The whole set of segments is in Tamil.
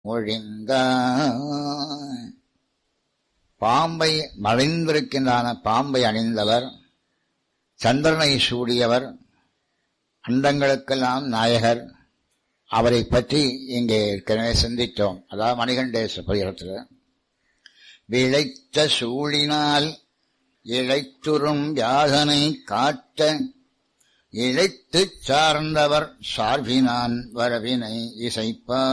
ஒழிங்க பாம்பை மறைந்திருக்கின்றான பாம்பை அணிந்தவர் சந்திரனை சூடியவர் அண்டங்களுக்கெல்லாம் நாயகர் அவரை பற்றி இங்கே ஏற்கனவே சிந்தித்தோம் அதாவது மணிகண்டேச பரிகரத்தில் விளைத்த சூழினால் இழைத்துறும் வியாதனை காட்ட இழைத்துச் சார்ந்தவர் சார்பினான் வரவினை இசைப்பா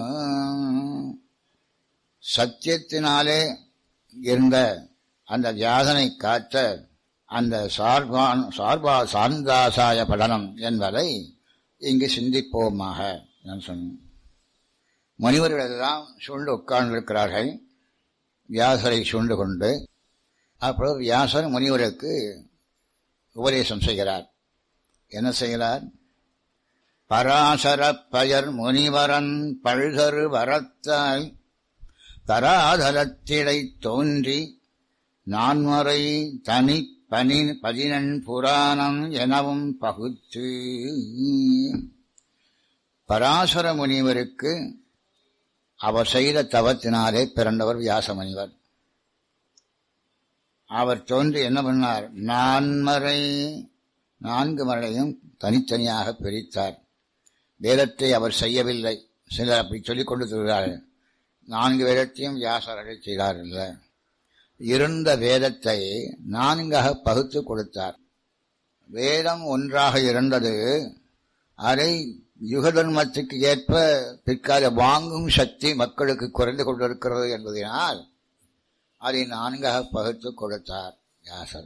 சத்தியத்தினாலே இருந்த அந்த வியாதனை காட்ட அந்த சார்பான் சார்பா சார்ந்தாசாய படனம் என்பதை இங்கு சிந்திப்போமாக நான் சொன்னேன் முனிவர்கள் எல்லாம் சூழ்ந்து உட்கார்ந்திருக்கிறார்கள் வியாசரை சூழ்ந்து கொண்டு அப்பொழுது வியாசர் முனிவருக்கு உபதேசம் செய்கிறார் என்ன செய்கிறார் பராசர பயர் முனிவரன் பல்கரு வரத்தாய் தராதலத்திடை தோன்றி நான்மறை தனி பனி பதினெண் புராணம் எனவும் பகுத்து பராசர முனிவருக்கு அவர் செய்த தவத்தினாலே பிறந்தவர் வியாச முனிவர் அவர் தோன்றி என்ன பண்ணார் நான்மறை நான்கு மறையும் தனித்தனியாக பிரித்தார் வேதத்தை அவர் செய்யவில்லை சிலர் அப்படி சொல்லிக் கொண்டு திருகிறார்கள் நான்கு வேதத்தையும் வியாசரடை செய்தார்கள் இருந்த வேதத்தை நான்காக பகுத்து கொடுத்தார் வேதம் ஒன்றாக இருந்தது அதை யுகதர்மத்துக்கு ஏற்ப பிற்கால வாங்கும் சக்தி மக்களுக்கு குறைந்து கொண்டிருக்கிறது என்பதனால் அதை நான்காக பகுத்து கொடுத்தார் வியாசர்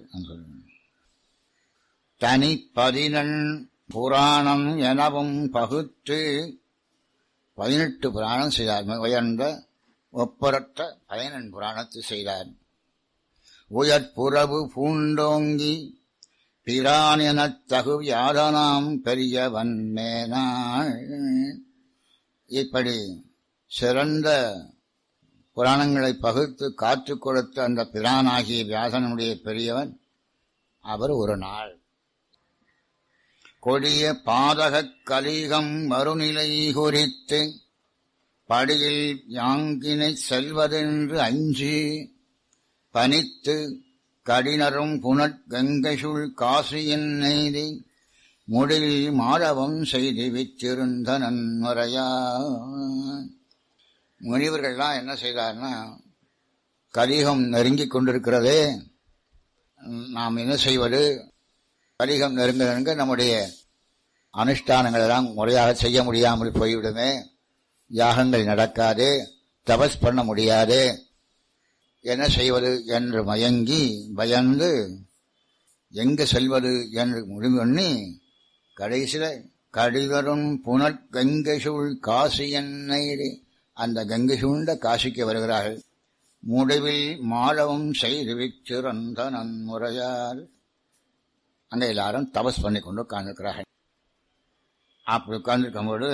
தனி பதினெண் புராணம் எனவும் பகுத்து பதினெட்டு புராணம் செய்தார் உயர்ந்த ஒப்பரற்ற பதினெண் புராணத்தை செய்தார் உயர்புறவு பூண்டோங்கி பிரான் எனத் தகு யாதனாம் பெரியவன் மேனாள் இப்படி சிறந்த புராணங்களை பகுத்து காத்து கொடுத்த அந்த பிரானாகிய வியாசனுடைய பெரியவன் அவர் ஒரு நாள் கொடிய பாதகக் கலிகம் மறுநிலை குறித்து படியில் யாங்கினை செல்வதென்று அஞ்சி பனித்து கடினரும் புனற்கங்கைசுள் காசியின் நெய்தி முடிவில் மாடவம் செய்து விற்றிருந்த நன்முறையா முனிவர்கள்லாம் என்ன செய்தார்னா கலிகம் நெருங்கிக் கொண்டிருக்கிறதே நாம் என்ன செய்வது கலிகம் நெருங்க நெருங்க நம்முடைய அனுஷ்டானங்கள் எல்லாம் முறையாக செய்ய முடியாமல் போய்விடுமே யாகங்கள் நடக்காது தபஸ் பண்ண முடியாது என்ன செய்வது என்று மயங்கி பயந்து எங்கு செல்வது என்று முடிவு பண்ணி கடைசியில் கடிதரும் புனற் கங்கை சூழ் காசி எண்ணெய் அந்த கங்கை சூழ்ந்த காசிக்கு வருகிறார்கள் முடிவில் மாழவும் செய்து விச்சிறந்த நன்முறையார் அங்கே எல்லாரும் தபஸ் பண்ணி கொண்டு உட்கார்ந்துருக்கிறார்கள் அப்படி உட்கார்ந்துருக்கும்போது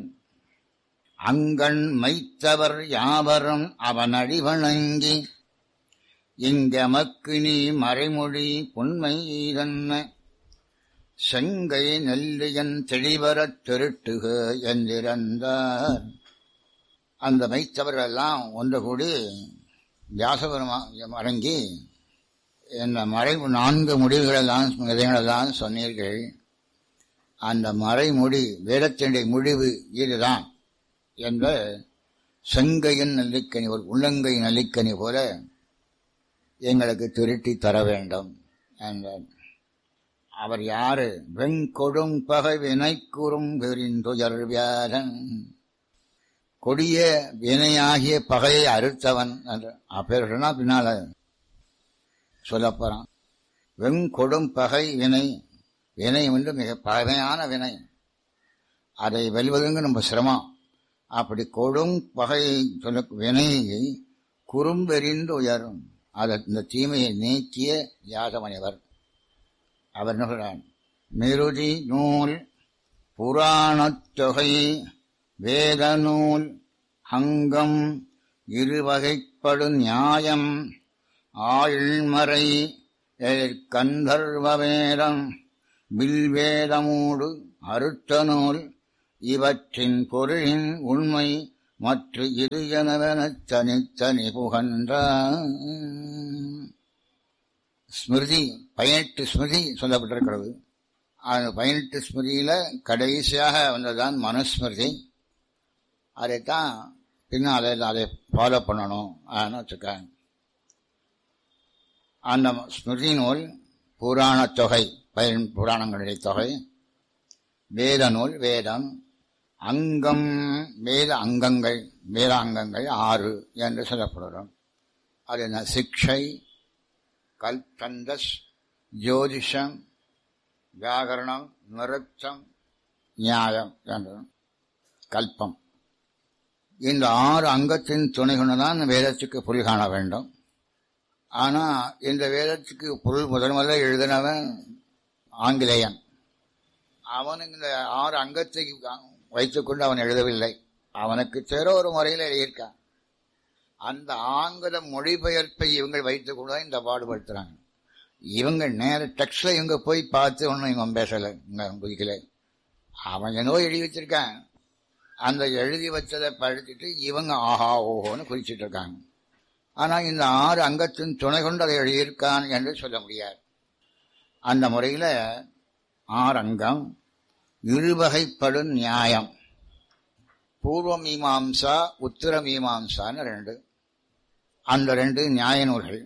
அங்கண் மைத்தவர் யாவரும் அவன் அடிவணங்கி இங்கமக்கு நீ மறைமொழி புன்மை இதன்ன செங்கை நெல்லியன் தெளிவரத் திருட்டுக என்றிருந்தார் அந்த மைத்தவர்களெல்லாம் ஒன்று கூடி வியாசபெருமா அடங்கி என்ன மறை நான்கு முடிவுகளெல்லாம் விதங்களெல்லாம் சொன்னீர்கள் அந்த மறைமொழி வேதத்தினுடைய முடிவு இதுதான் என்ற செங்கையின் நல்லிக்கனி ஒரு உள்ளங்கை நல்லிக்கனி போல எங்களுக்கு திருட்டி தர வேண்டும் என்றார் அவர் யாரு வெண்கொடும் பகை வினைக்குறும் பெரிந்துயர் வியாதன் கொடிய வினையாகிய பகையை அறுத்தவன் என்று அப்பேர் சொன்னா பின்னால சொல்லப் போறான் வெண்கொடும் பகை வினை வினை வந்து மிக பகைமையான வினை அதை வெல்வதுங்க நம்ம சிரமம் அப்படி கொடும் பகையை சொல்ல வினையை குறும்பெறிந்து உயரும் அதை இந்த தீமையை நீக்கிய யாதமணிவர் அவர் என்ன சொல்றார் மிருதி நூல் புராணத் தொகை வேத நூல் அங்கம் இருவகைப்படு நியாயம் ஆழ்மறை கந்தர்வ வேதம் வில்வேதமூடு அருத்த நூல் இவற்றின் பொருளின் உண்மை மற்ற இரு எனவெனத் தனித்தனி புகன்ற ஸ்மிருதி பதினெட்டு ஸ்மிருதி சொல்லப்பட்டிருக்கிறது அந்த பதினெட்டு ஸ்மிருதியில கடைசியாக வந்ததுதான் மனுஸ்மிருதி அதைத்தான் பின்னால் அதை அதை ஃபாலோ பண்ணணும் அப்படின்னு வச்சுருக்காங்க அந்த ஸ்மிருதி நூல் புராண தொகை பயன் புராணங்களுடைய தொகை வேத நூல் வேதம் அங்கம் வேத அங்கங்கள் வேத அங்கங்கள் ஆறு என்று சொல்லப்படுகிறோம் அது என்ன சிக்ஷை கல்பந்தஸ் ஜோதிஷம் வியாகரணம் நிருத்தம் நியாயம் என்ற கல்பம் இந்த ஆறு அங்கத்தின் துணை கொண்டுதான் வேதத்துக்கு பொருள் காண வேண்டும் ஆனா இந்த வேதத்துக்கு பொருள் முதன் முதல்ல எழுதினவன் ஆங்கிலேயன் அவன் இந்த ஆறு அங்கத்தை வைத்துக்கொண்டு அவன் எழுதவில்லை அவனுக்கு தேர ஒரு முறையில் எழுதியிருக்கான் அந்த ஆங்கில மொழிபெயர்ப்பை இவங்க வைத்துக் கொண்டு தான் இந்த பாடுபடுத்துறாங்க இவங்க நேர டெக்ஸ்ட்ல இவங்க போய் பார்த்து ஒன்றும் இவன் பேசலை இங்க குதிக்கல அவன் என்னவோ எழுதி வச்சிருக்கான் அந்த எழுதி வச்சதை படிச்சுட்டு இவங்க ஆஹா ஓஹோன்னு குறிச்சிட்டு இருக்காங்க ஆனா இந்த ஆறு அங்கத்தின் துணை கொண்டு அதை எழுதியிருக்கான் என்று சொல்ல முடியாது அந்த முறையில ஆறு அங்கம் இருவகைப்படும் நியாயம் பூர்வ மீமாம்சா உத்தர மீமாம்சான்னு ரெண்டு அந்த ரெண்டு நியாய நூல்கள்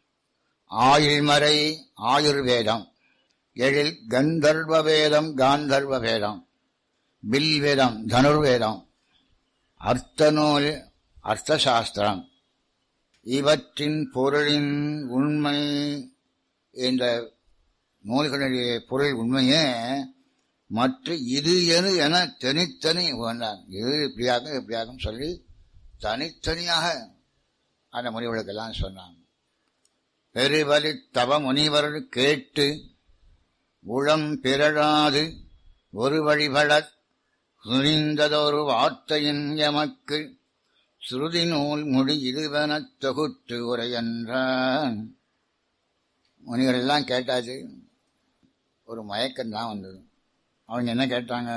ஆயுள்மறை ஆயுர்வேதம் எழில் கந்தர்வ வேதம் காந்தர்வ வேதம் வில் வேதம் தனுர்வேதம் அர்த்த நூல் அர்த்தசாஸ்திரம் இவற்றின் பொருளின் உண்மை என்ற நூல்களுடைய பொருள் உண்மையே மற்ற இது எது என தனித்தனி உணர்ந்தார் இது இப்படியாகும் இப்படியாகும் சொல்லி தனித்தனியாக அந்த முனிவர்களுக்கெல்லாம் சொன்னாங்க பெருவலி தவ முனிவர் கேட்டு உளம் பிறழாது ஒரு வழிபடத் சுரிந்ததொரு வார்த்தையின் எமக்கு சுருதி நூல் முடி இதுவெனத் தொகுத்து உரையன்றான் முனிவர் எல்லாம் கேட்டாச்சு ஒரு மயக்கம்தான் வந்தது அவங்க என்ன கேட்டாங்க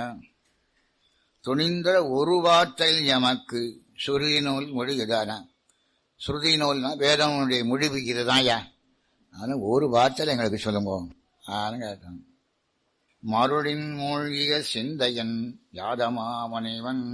துணிந்த ஒரு வார்த்தையில் எமக்கு சுருதி நூல் மொழி இதானா ஸ்ருதி நூல்னா வேதனுடைய முடிவு இதுதான் ஐயா ஆனால் ஒரு வார்த்தையில் எங்களுக்கு சொல்லுங்க ஆன்னு கேட்டாங்க மருளின் மூழ்கிய சிந்தையன் யாதமாமனிவன்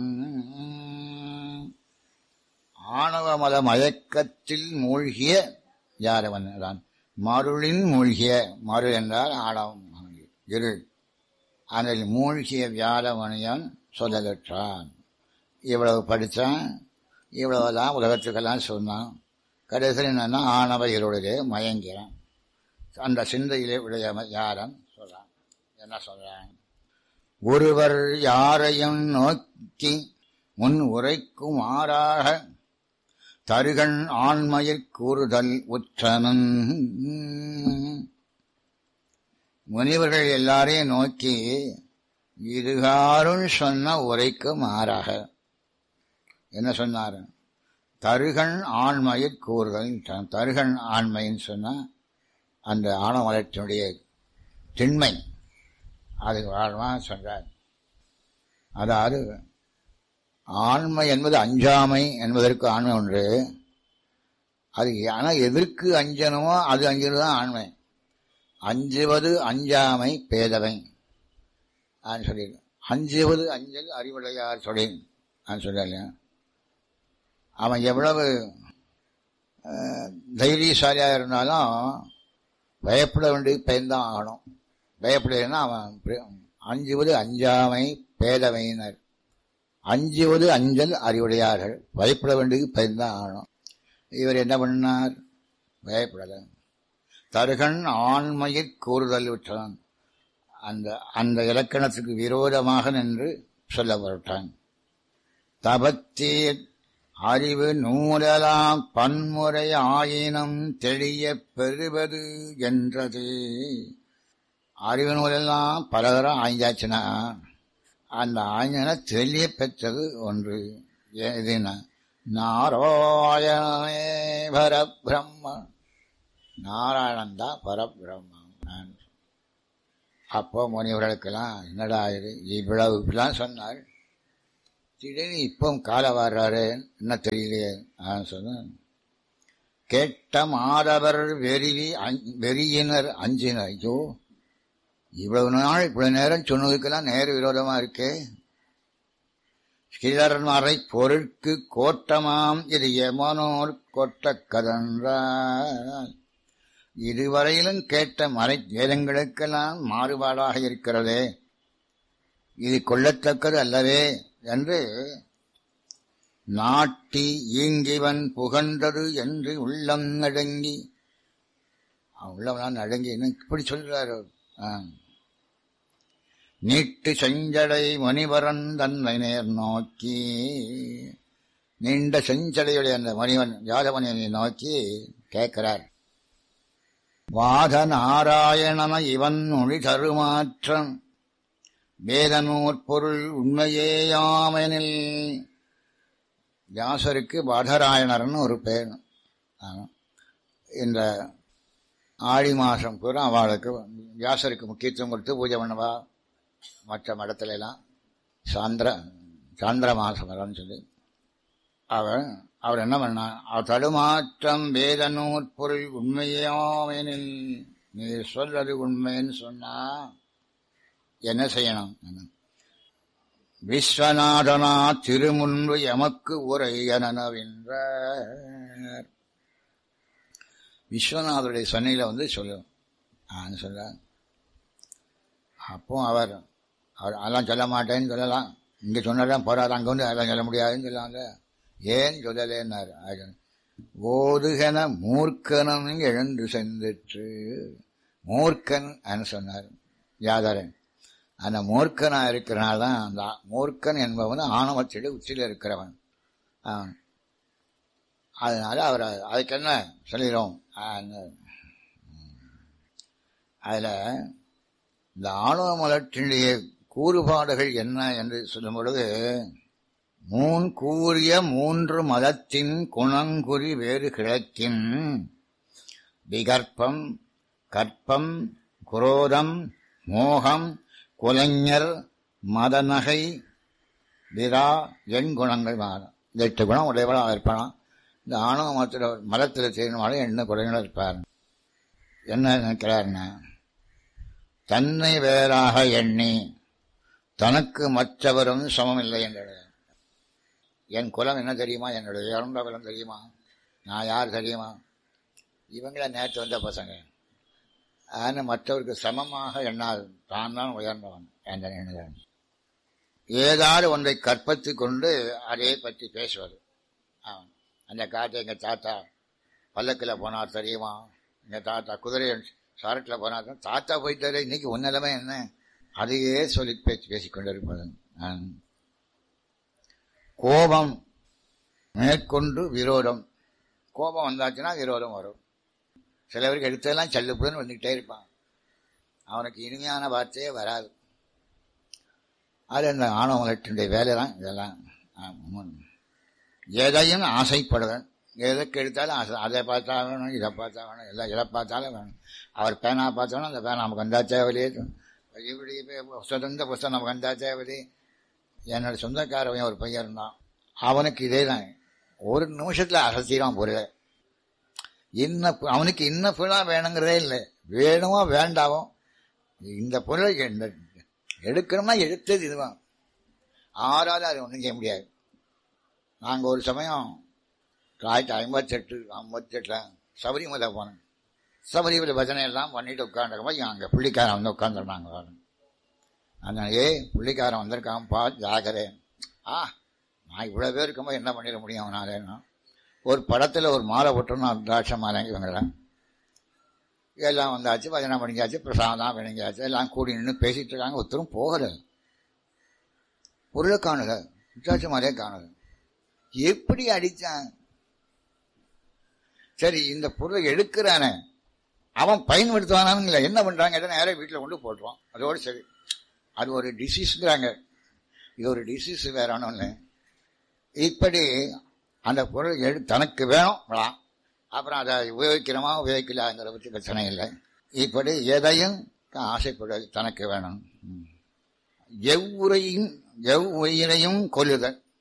ஆணவ மத மயக்கத்தில் மூழ்கிய யாரவன் தான் மருளின் மூழ்கிய மரு என்றால் ஆணவம் இருள் அதில் மூழ்கிய வியாழமணியன் சொல்லலுற்றான் இவ்வளவு படித்தான் இவ்வளவுதான் உலகத்துக்கெல்லாம் சொன்னான் கடைசியில் என்னன்னா ஆணவ இருளிலே மயங்கிறான் அந்த சிந்தையிலே உடைய யாரன் சொல்றான் என்ன சொல்றான் ஒருவர் யாரையும் நோக்கி முன் உரைக்கும் ஆறாக தருகன் ஆண்மையில் கூறுதல் உற்றனன் முனிவர்கள் எல்லாரையும் நோக்கி இதுகாரும் சொன்ன உரைக்கு மாறாக என்ன சொன்னார் தருகன் ஆண்மையில் கூறுதல் தருகன் ஆண்மைன்னு சொன்னா அந்த ஆணவலத்தினுடைய திண்மை அது வாழ்வாக சொல்றார் அதாவது ஆண்மை என்பது அஞ்சாமை என்பதற்கு ஆண்மை ஒன்று அது ஆனால் எதற்கு அஞ்சணுமோ அது அஞ்சது தான் ஆண்மை அஞ்சுவது அஞ்சாமை பேதவை நான் சொல்லியிருக்கேன் அஞ்சுவது அஞ்சல் அறிவுடையார் சொல்லி நான் சொல்லலையா அவன் எவ்வளவு தைரியசாலியாக இருந்தாலும் பயப்பட வேண்டியது பயன்தான் ஆகணும் பயப்படலைன்னா அவன் அஞ்சுவது அஞ்சாமை பேதவையினர் அஞ்சுவது அஞ்சல் அறிவுடையார்கள் பயப்பட வேண்டியது பயன்தான் ஆகணும் இவர் என்ன பண்ணார் பயப்படலை தருகன் ஆண்மையில் கூறுதல் விட்டான் அந்த அந்த இலக்கணத்துக்கு விரோதமாக நின்று சொல்ல வரட்டான் தபத்தீர் அறிவு நூலலாம் பன்முறை ஆயினம் தெளிய பெறுவது என்றது அறிவு நூலெல்லாம் பலதரம் ஆய்ஞ்சாச்சுன்னா அந்த ஆய்ஞனை தெளிய பெற்றது ஒன்று எதுனா நாராயணனே பரபிரம்ம நாராயணன் தான் பரபிரம்மம் நான் அப்போ முனிவர்களுக்கெல்லாம் என்னடா இது இவ்வளவு இப்படிலாம் சொன்னார் திடீர்னு இப்போ கால வர்றாரு என்ன தெரியலையே சொன்ன கேட்ட மாதவர் வெறிவி வெறியினர் அஞ்சினர் ஐயோ இவ்வளவு நாள் இவ்வளவு நேரம் சொன்னதுக்கெல்லாம் நேர விரோதமா இருக்கே ஸ்ரீதரன்மறை பொருட்கு கோட்டமாம் இது எமனோர் கொட்ட கதன்றார் இதுவரையிலும் கேட்ட மறை வேதங்களுக்கெல்லாம் மாறுபாடாக இருக்கிறதே இது கொள்ளத்தக்கது அல்லவே என்று நாட்டி ஈங்கிவன் புகழ்ந்தது என்று உள்ளம் நடுங்கி உள்ளம்லாம் நடுங்கி இப்படி சொல்றாரு நீட்டு செஞ்சடை மணிவரன் தன்னை நேர் நோக்கி நீண்ட செஞ்சடையுடைய அந்த மணிவன் யாதவனை நோக்கி கேட்கிறார் வாத நாராயணன இவன் மொழி தருமாற்றம் வேதனூர் பொருள் உண்மையேயாமெனில் வியாசருக்கு பாதராயணர்னு ஒரு பேர் இந்த ஆடி மாதம் பூரா அவளுக்கு வியாசருக்கு முக்கியத்துவம் கொடுத்து பூஜை பண்ணுவா மற்ற மடத்துல எல்லாம் சாந்திர சாந்திர மாசம் சொல்லி அவன் அவர் என்ன பண்ணான் அவர் தடுமாற்றம் வேதனூர் பொருள் உண்மையாமெனில் நீ சொல்றது உண்மைன்னு சொன்னா என்ன செய்யணும் விஸ்வநாதனா திருமுன்பு எமக்கு உரை எனனவென்றார் விஸ்வநாதருடைய சொன்னையில வந்து சொல்லும் ஆன்னு சொல்ற அப்போ அவர் அவர் அதெல்லாம் சொல்ல மாட்டேன்னு சொல்லலாம் இங்க சொன்னதான் போறாது அங்க வந்து அதெல்லாம் சொல்ல முடியாதுன்னு சொல்லலாம்ல ஏன் சொல்லலேன்னாரு ஓதுகன மூர்க்கனும் எழுந்து சென்றுச்சு மூர்க்கன் சொன்னார் யாதரன் அந்த மூர்க்கனா இருக்கிறனால தான் அந்த மூர்க்கன் என்பவன் ஆணவச்செடி உச்சியில் இருக்கிறவன் அதனால அவர் அதுக்கு என்ன சொல்லிடும் அதில் இந்த ஆணவ மலர்ச்சினுடைய கூறுபாடுகள் என்ன என்று சொல்லும் பொழுது மூன் கூறிய மூன்று மதத்தின் குணங்குறி வேறு கிழக்கின் விகற்பம் கற்பம் குரோதம் மோகம் குலைஞர் மதநகை விரா எண் குணங்கள் மாறும் இந்த எட்டு குணம் உடையவளாக இருப்பான் இந்த ஆணவ மதத்தில் மதத்தில் செய்யணுமாலும் என்ன குறைகளும் இருப்பார் என்ன நினைக்கிறாருன்னா தன்னை வேறாக எண்ணி தனக்கு மற்றவரும் சமம் இல்லை என்றது என் குலம் என்ன தெரியுமா என்னுடைய இறந்த குலம் தெரியுமா நான் யார் தெரியுமா இவங்கள நேற்று வந்த பசங்க ஆனால் மற்றவருக்கு சமமாக எண்ணாது தான் தான் உயர்ந்தவன் என்ற எண்ணுகிறேன் ஏதாவது ஒன்றை கற்பத்து கொண்டு அதை பற்றி பேசுவது அந்த காட்டை எங்கள் தாத்தா பல்லக்கில் போனார் தெரியுமா எங்கள் தாத்தா குதிரை சரட்டில் போனார் தாத்தா போயிட்டாரு இன்னைக்கு ஒன்னிலமே என்ன அதையே சொல்லி பேச்சு பேசிக்கொண்டிருப்பது கோபம் மேற்கொண்டு விரோதம் கோபம் வந்தாச்சுன்னா விரோதம் வரும் சில பேருக்கு எடுத்ததெல்லாம் சல்லுப்புன்னு வந்துக்கிட்டே இருப்பான் அவனுக்கு இனிமையான வார்த்தையே வராது அது அந்த ஆணவலட்டினுடைய வேலை தான் இதெல்லாம் எதையும் ஆசைப்படுவேன் எதுக்கு எடுத்தாலும் ஆசை அதை பார்த்தா வேணும் இதை பார்த்தா வேணும் எல்லாம் எதை பார்த்தாலும் வேணும் அவர் பேனா பார்த்தாலும் அந்த பேனா நமக்கு வந்தா தேவையில்லையே இப்படி சொந்த புஸ்தகம் நமக்கு வந்தா தேவையில்லையே என்னோட சொந்தக்காரவன் ஒரு பையன் இருந்தான் அவனுக்கு இதே தான் ஒரு நிமிஷத்தில் அசத்திடுவான் பொருளை இன்ன அவனுக்கு இன்ன பொருளாக வேணுங்கிறதே இல்லை வேணுமோ வேண்டாமோ இந்த பொருளை எடுக்கணும்னா எடுத்தது இதுவான் ஆறாவது அது ஒன்றும் செய்ய முடியாது நாங்கள் ஒரு சமயம் ஆயிரத்தி ஐம்பத்தெட்டு ஐம்பத்தெட்டில் சபரிமலை போனோம் சபரிமலை பஜனை எல்லாம் பண்ணிட்டு உட்காந்துருக்கப்போ அங்கே புள்ளிக்காரன் வந்து உட்காந்துருந்தாங்க அதனால ஏய் புள்ளிக்காரன் வந்திருக்கான்ப்பா ஜாகரே ஆ நான் இவ்வளோ பேர் இருக்கும்போது என்ன பண்ணிட முடியும் அவனாலேன்னா ஒரு படத்தில் ஒரு மாலை போட்டோம்னா திராட்சை மாலை இவங்கள எல்லாம் வந்தாச்சு பஜனை பண்ணிக்காச்சு பிரசாதம் பண்ணிக்காச்சு எல்லாம் கூடி நின்று பேசிட்டு இருக்காங்க ஒருத்தரும் போகல பொருளை காணல திராட்சை மாலையே காணல எப்படி அடித்தான் சரி இந்த பொருளை எடுக்கிறானே அவன் பயன்படுத்துவானான்னு என்ன பண்றாங்க நேரம் வீட்டில் கொண்டு போட்டுருவான் அதோடு சரி அது ஒரு டிசீஸ்ங்கிறாங்க இது ஒரு டிசீஸ் வேற ஒன்று இப்படி அந்த பொருள் எடு தனக்கு வேணும் அப்புறம் அதை உபயோகிக்கிறோமா உபயோகிக்கலாங்கிற பற்றி பிரச்சனை இல்லை இப்படி எதையும் ஆசைப்படுவது தனக்கு வேணும் எவ்வுரையும் எவ் உயிரையும் கொல்லுதல்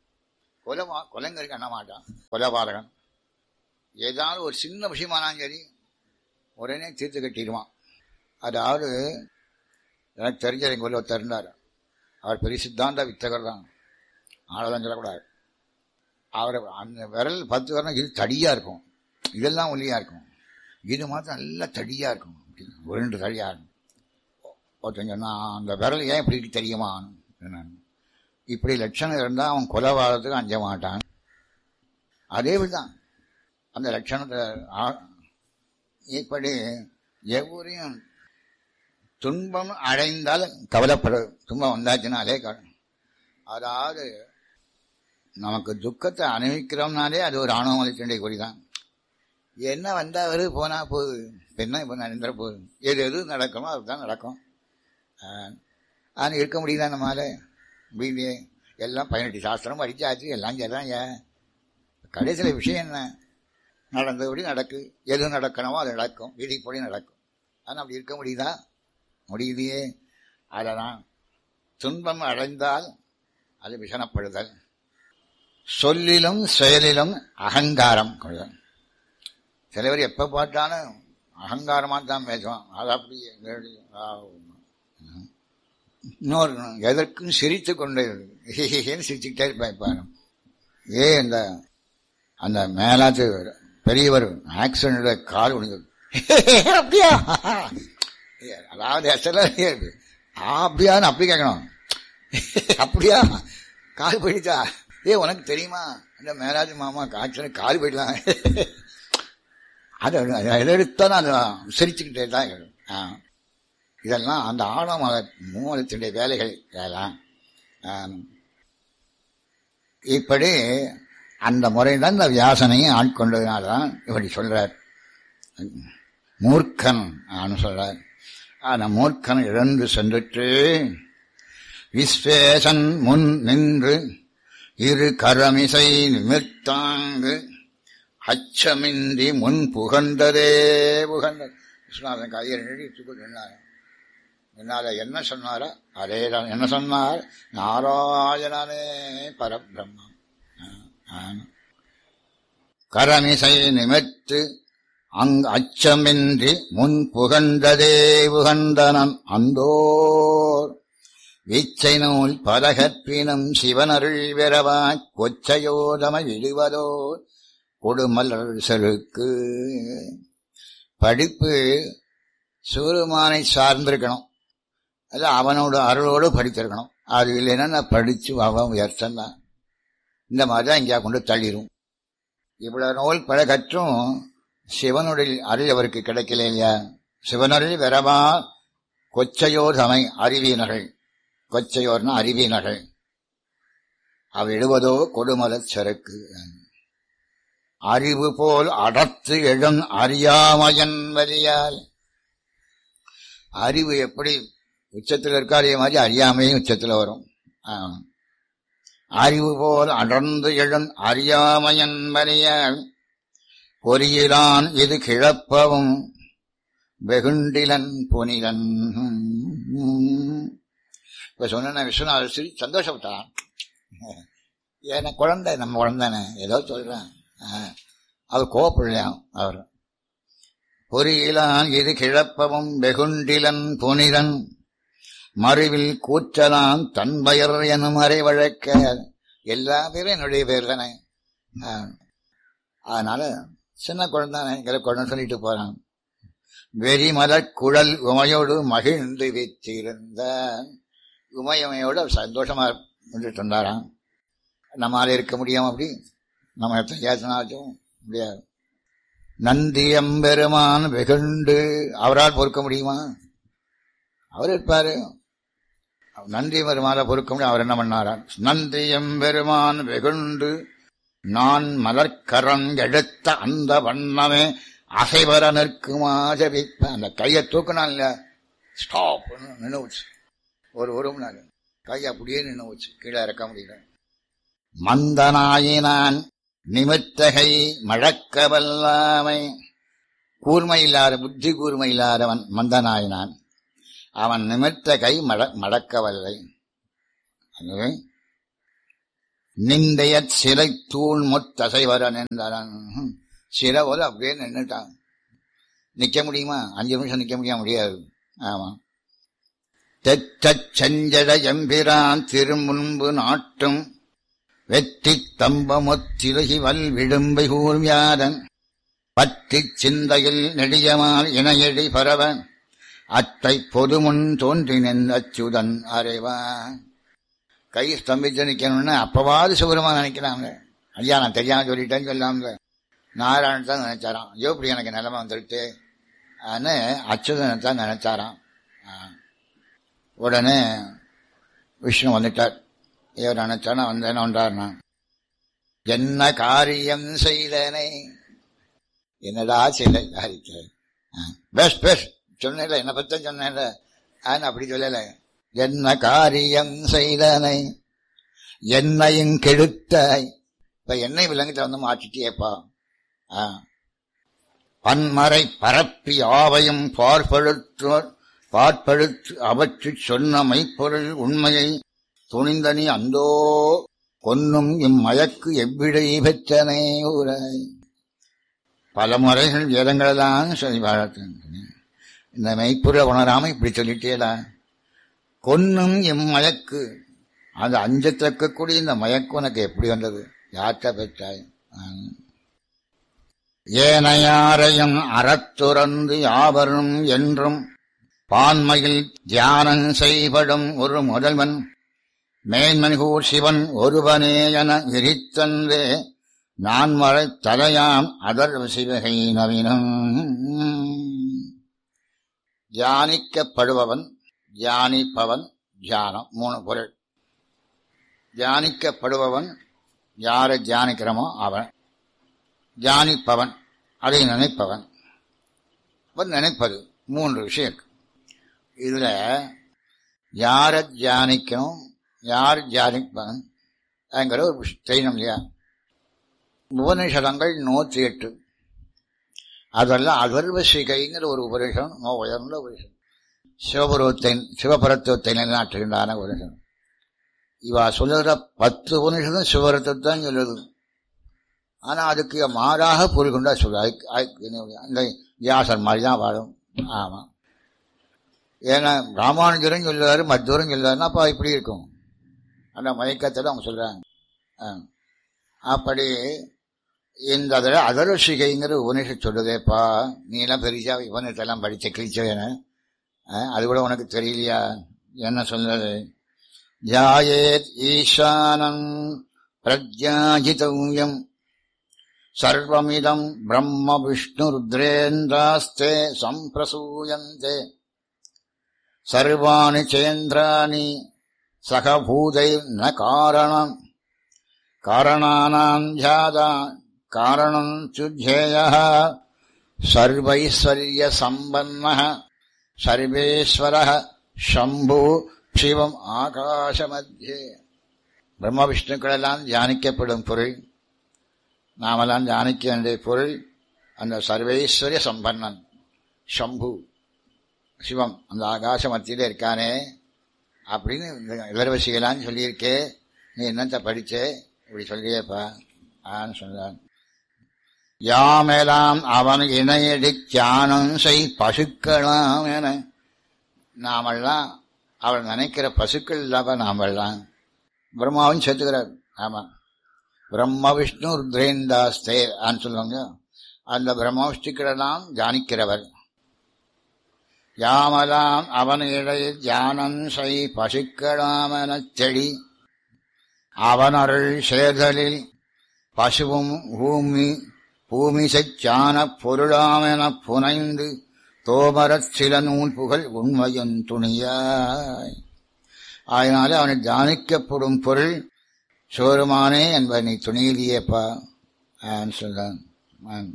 கொலை கொலைங்கருக்கு எண்ண மாட்டான் கொலைபாதகன் ஏதாவது ஒரு சின்ன விஷயமானாலும் சரி உடனே தீர்த்து கட்டிடுவான் அதாவது எனக்கு தெரிஞ்ச எங்கள் ஊரில் ஒருத்தர் இருந்தார் அவர் பெரிய சித்தாந்த வித்தகர் தான் ஆளதான் சொல்லக்கூடாது அவர் அந்த விரல் பத்து விரல் இது தடியாக இருக்கும் இதெல்லாம் ஒல்லியாக இருக்கும் இது மாத்திரம் நல்லா தடியாக இருக்கும் உருண்டு தடியாக இருக்கும் ஒருத்தன் சொன்னான் அந்த விரல் ஏன் இப்படி இருக்கு தெரியுமா என்னன்னு இப்படி லட்சணம் இருந்தால் அவன் கொலைவாதத்துக்கு அஞ்ச மாட்டான் அதே தான் அந்த லட்சணத்தை ஆ- இப்படி எவரையும் துன்பம் அடைந்தால் கவலைப்பட துன்பம் வந்தாச்சுனாலே க- அதாவது நமக்கு துக்கத்தை அனுபவிக்கிறோம்னாலே அது ஒரு ஆணவமலைத்தினுடைய குறிதான் என்ன வந்தா வருது போனா போகுது இப்ப என்ன இப்போ நடந்துட போகுது எது எது நடக்குமோ அதுதான் நடக்கும் ஆனால் இருக்க முடியுதா நம்மளால முடியலையே எல்லாம் பதினெட்டு சாஸ்திரம் படிச்சாச்சு எல்லாம் சரிதான் ஏன் கடைசியில் விஷயம் என்ன நடந்தபடி நடக்கு எது நடக்கணுமோ அது நடக்கும் விதிப்படி நடக்கும் ஆனால் அப்படி இருக்க முடியுதா முடியலையே அதெல்லாம் துன்பம் அடைந்தால் அது விஷணப்படுதல் சொல்லிலும் செயலிலும் அகங்காரம் கொள்ளுதல் சில பேர் எப்போ பார்த்தாலும் அகங்காரமாக தான் பேசுவான் அது அப்படி எங்கடி, ஆ, ம். இன்னொரு எதற்கும் சிரித்து கொண்டு சிரிச்சுக்கிட்டே இருப்பேன் இப்போ ஏ இந்த அந்த மேலாத்து பெரியவர் ஆக்சிடென்ட் கால் விழுந்தது அப்படியா அதாவது அசல அப்படியான்னு அப்படி கேட்கணும் அப்படியா கால் போயிடுச்சா ஏ உனக்கு தெரியுமா இந்த மேலாஜி மாமா காய்ச்சல் கால் போயிடலாம் அது எதை எடுத்தாலும் அது சிரிச்சுக்கிட்டே தான் இருக்கும். ஆ. இதெல்லாம் அந்த ஆழம் மூலத்தினுடைய வேலைகள் இதெல்லாம் ஆம். இப்படி அந்த முறைதான் இந்த வியாசனையும் ஆட்கொண்டதுனால தான் இப்படி சொல்றார் மூர்க்கன் ஆன்னு சொல்றார் ஆனா மூர்க்கன் இழந்து சென்றுட்டு விஸ்வேசன் முன் நின்று இரு கரமிசை நிமிர்த்தாங்கு அச்சமின்றி முன் புகழ்ந்ததே புகழ்ந்தது விஸ்வநாதன் கையை நீடித்துக் நின்னார் என்னால என்ன சொன்னாரோ அதே தான் என்ன சொன்னார் நாராயணனே பரபிரம்மம் ஆ, ஆ. கரமிசை நிமிர்த்து அங் அச்சமின்றி முன் புகழ்ந்ததே புகழ்ந்தனன் அந்தோர் வீச்சை நூல் பலகற்பினும் சிவனருள் விரவா கொச்சையோதம விடுவதோ கொடுமலர் செருக்கு படிப்பு சிவருமானை சார்ந்திருக்கணும் அது அவனோட அருளோடு படித்திருக்கணும் அது இல்லைன்னா நான் படிச்சு அவன் உயர்த்தம் தான் இந்த மாதிரி தான் எங்கேயா கொண்டு தள்ளிரும் இவ்வளவு நூல் பல கற்றும் சிவனுடைய அருள் அவருக்கு கிடைக்கல இல்லையா சிவனருள் வரவா கொச்சையோர் சமை அறிவியினர்கள் கொச்சையோர்னா அறிவியினர்கள் அவ எழுவதோ கொடுமலச் சரக்கு அறிவு போல் அடர்த்து எழும் அறியாமையன் வலியால் அறிவு எப்படி உச்சத்தில் இருக்கோ அதே மாதிரி அறியாமையும் உச்சத்தில் வரும் ஆ. அறிவு போல் அடர்ந்து எழும் அறியாமையன் வலியால் பொறியிலான் இது கிழப்பவும் வெகுண்டிலன் புனிதன் இப்ப சொன்ன விஸ்வநாதர் சிரி சந்தோஷப்பட்டான் ஏன்னா குழந்தை நம்ம குழந்தைன்னு ஏதோ சொல்றேன் ஆஹ். அவர் கோவப்படலையாம் அவர் பொறியிலான் இது கிழப்பவும் வெகுண்டிலன் புனிதன் மறுவில் கூற்றலாம் தன்பயர் எனும் அறை வழக்க எல்லா பேரும் என்னுடைய பேர் தானே ஆஹ். அதனால சின்ன குழந்தைங்கிற குழந்தை சொல்லிட்டு போறான் வெறிமலர் குழல் உமையோடு மகிழ்ந்து வைத்திருந்த உமையமையோடு அவர் சந்தோஷமா இருந்துட்டு இருந்தாராம் நம்மால இருக்க முடியாம அப்படி நம்ம எத்தனை ஏசனாச்சும் முடியாது நந்தியம்பெருமான் வெகுண்டு அவரால் பொறுக்க முடியுமா அவர் இருப்பாரு நந்தி பெருமானை பொறுக்க முடியும் அவர் என்ன பண்ணாரா நந்தியம்பெருமான் வெகுண்டு நான் மலர்க்கரம் எடுத்த அந்த வண்ணமே அசைவர நிற்குமா ஜபிப்ப அந்த கையை தூக்கினான் இல்ல ஸ்டாப் நின்று வச்சு ஒரு ஒரு மணி நேரம் கை அப்படியே நின்று வச்சு கீழே இறக்க முடியல மந்தனாயினான் நிமித்தகை மழக்க வல்லாமை கூர்மை இல்லாத புத்தி கூர்மை இல்லாதவன் மந்தனாயினான் அவன் நிமித்த கை மட மடக்கவல்லை அது நிந்தைய சிலை தூள் முத்தசைவர நின்றன் சிலை போல அப்படியே நின்றுட்டான் நிக்க முடியுமா அஞ்சு நிமிஷம் நிக்க முடிய முடியாது ஆமா தெச்சச் செஞ்சட எம்பிரான் திருமுன்பு நாட்டும் வெற்றி தம்பமுத்திலகி வல் விடும்பை கூர்வியாதன் பற்றிச் சிந்தையில் நெடியமால் இணையடி பரவன் அத்தை பொதுமுன் தோன்றினன் அச்சுதன் அறைவான் கை ஸ்தம்பிச்சு நிக்கணும்னு அப்பவாது சிவருமா நினைக்கிறாங்க ஐயா நான் தெரியாம சொல்லிட்டேன்னு சொல்லாமல நாராயணன் தான் நினைச்சாராம் ஐயோ இப்படி எனக்கு நிலைமை வந்துடுத்து ஆன்னு அச்சுதனை தான் நினைச்சாராம் ஆ. உடனே விஷ்ணு வந்துட்டார் இவர் நினைச்சானா வந்தேன்னு வந்தார்னா என்ன காரியம் செய்தனை என்னடா செய்யல காரிக்க பெஸ்ட் பெஸ்ட் சொன்னேன்ல என்ன பத்தம் சொன்னேன்ல ஆனா அப்படி சொல்லல என்ன காரியம் செய்தனை என்னையும் கெடுத்தாய் இப்ப என்னை விலங்கிட்ட வந்து மாற்றிட்டியேப்பா ஆ. பன்மறை பரப்பி ஆவையும் பார்ப்படுத்தோர் பார்ப்படுத்து அவற்றுச் சொன்ன மைப்பொருள் உண்மையை துணிந்தனி அந்தோ கொன்னும் இம்மயக்கு எவ்விடை பெற்றனை ஊராய் பல முறைகள் வேதங்களெல்லாம் சொல்லி வாழ்த்துகின்றன இந்த மெய்ப்பொருளை உணராம இப்படி சொல்லிட்டேடா கொன்னும் இம்மயக்கு அது அஞ்சத்தக்கக்கூடிய இந்த மயக்கு உனக்கு எப்படி வந்தது யார்கிட்ட பெற்றாய் ஆம். ஏனையாரையும் அறத்துறந்து யாவரும் என்றும் பான்மையில் தியானம் செய்படும் ஒரு முதல்வன் மேன்மன்கூர் சிவன் ஒருவனே என விரித்தன்றே நான் மறை தலையாம் அதர் சிவகை நவீனம் தியானிக்கப்படுபவன் தியானிப்பவன் தியானம் மூணு பொருள் தியானிக்கப்படுபவன் யாரை தியானிக்கிறோமோ அவன் தியானிப்பவன் அதை நினைப்பவன் அவன் நினைப்பது மூன்று விஷயம் இருக்கு இதுல யாரை தியானிக்கணும் யார் தியானிப்பவன் என்கிற ஒரு விஷயம் தெரியணும் இல்லையா உபனிஷதங்கள் நூற்றி எட்டு அதெல்லாம் அதர்வ சிகைங்கிற ஒரு உபனிஷம் ரொம்ப உயர்ந்த உபனிஷம் சிவபுரத்தை சிவபரத்துவத்தை நிலைநாட்டுகின்றான உபனிஷம் இவா சொல்லுகிற பத்து உபனிஷதம் சிவபரத்தை தான் சொல்லுது ஆனா அதுக்கு மாறாக பொருள் கொண்டா சொல்லு அதுக்கு- அதுக்கு இந்த வியாசர் மாதிரி தான் வாழும் ஆமா ஏன்னா ராமானுஜரும் சொல்லுவாரு மத்தூரும் சொல்லுவாருன்னா அப்ப இப்படி இருக்கும் அந்த மயக்கத்தில் அவங்க சொல்றாங்க ஆ. அப்படி இந்த அதில் அதர்வசிகைங்கிற உபனிஷத் சொல்லுதேப்பா நீ எல்லாம் பெரிசா உபனிஷத்தெல்லாம் படிச்ச கிழிச்சவேன அது கூட உனக்கு தெரியலையா என்ன சொல்றது ஜாயேத் ஈசானம் பிரஜாஜிதவ்யம் சர்வமிதம் பிரம்ம விஷ்ணு ருத்ரேந்திராஸ்தே சம்பிரசூயந்தே சர்வாணி சேந்திராணி சகபூதை ந காரணம் காரணானாம் ஜாதா காரணம் சுஜேய சர்வைஸ்வர்ய சம்பன்ன சர்வேஸ்வர சம்பு சிவம் ஆகாச மத்தியே பிரம்ம விஷ்ணுக்களெல்லாம் தியானிக்கப்படும் பொருள் நாமெல்லாம் தியானிக்க வேண்டிய பொருள் அந்த சர்வேஸ்வரிய சம்பன்னன் சம்பு சிவம் அந்த ஆகாச மத்தியில இருக்கானே அப்படின்னு இந்த இளவரசிகளான்னு சொல்லியிருக்கே நீ என்னத்த படிச்சே இப்படி சொல்லியேப்பா ஆன்னு சொன்னான் யாமெல்லாம் அவன் இணையடி தியானம் செய் பசுக்களாம் என நாமெல்லாம் அவள் நினைக்கிற பசுக்கள் இல்லாம நாமெல்லாம் பிரம்மாவும் சேர்த்துக்கிறார் ஆமா பிரம்ம விஷ்ணு ருத்ரேந்தாஸ்தே ஆன்னு சொல்லுவாங்க அந்த பிரம்ம விஷ்ணுக்களெல்லாம் தியானிக்கிறவர் யாமலாம் அவன் இடையே தியானம் செய் பசுக்களாமெனச் செடி அவனருள் சேர்தலில் பசுவும் பூமி பூமி செச்சான பொருளாமெனப் புனைந்து தோமரச் சில நூல் புகழ் உண்மையும் துணியாய் அதனாலே அவனை தியானிக்கப்படும் பொருள் சோருமானே என்பதை நீ துணியிலேயேப்பா சொல்றான் ஆம்.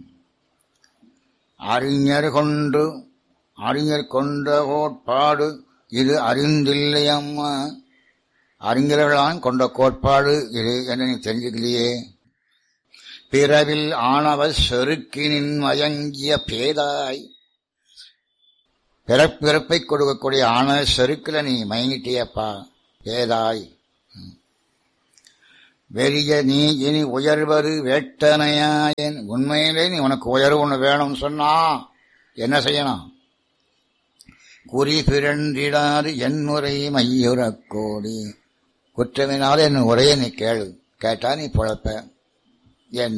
அறிஞர் கொண்டு அறிஞர் கொண்ட கோட்பாடு இது அறிந்தில்லை அம்மா அறிஞர்களான் கொண்ட கோட்பாடு இது என்று நீ தெரிஞ்சுக்கலையே பிறவில் ஆணவ செருக்கினின் மயங்கிய பேதாய் பிறப்பிறப்பை கொடுக்கக்கூடிய ஆணவ செருக்கில நீ மயங்கிட்டியப்பா பேதாய் வெறிய நீ இனி உயர்வது வேட்டனையாயன் உண்மையிலே நீ உனக்கு உயர்வு ஒன்று வேணும்னு சொன்னா என்ன செய்யணும் குறி பிறண்டிடாது என் உரை மையுறக் கோடி குற்றமினால என் உரையை நீ கேளு கேட்டா நீ பொழப்ப என்ன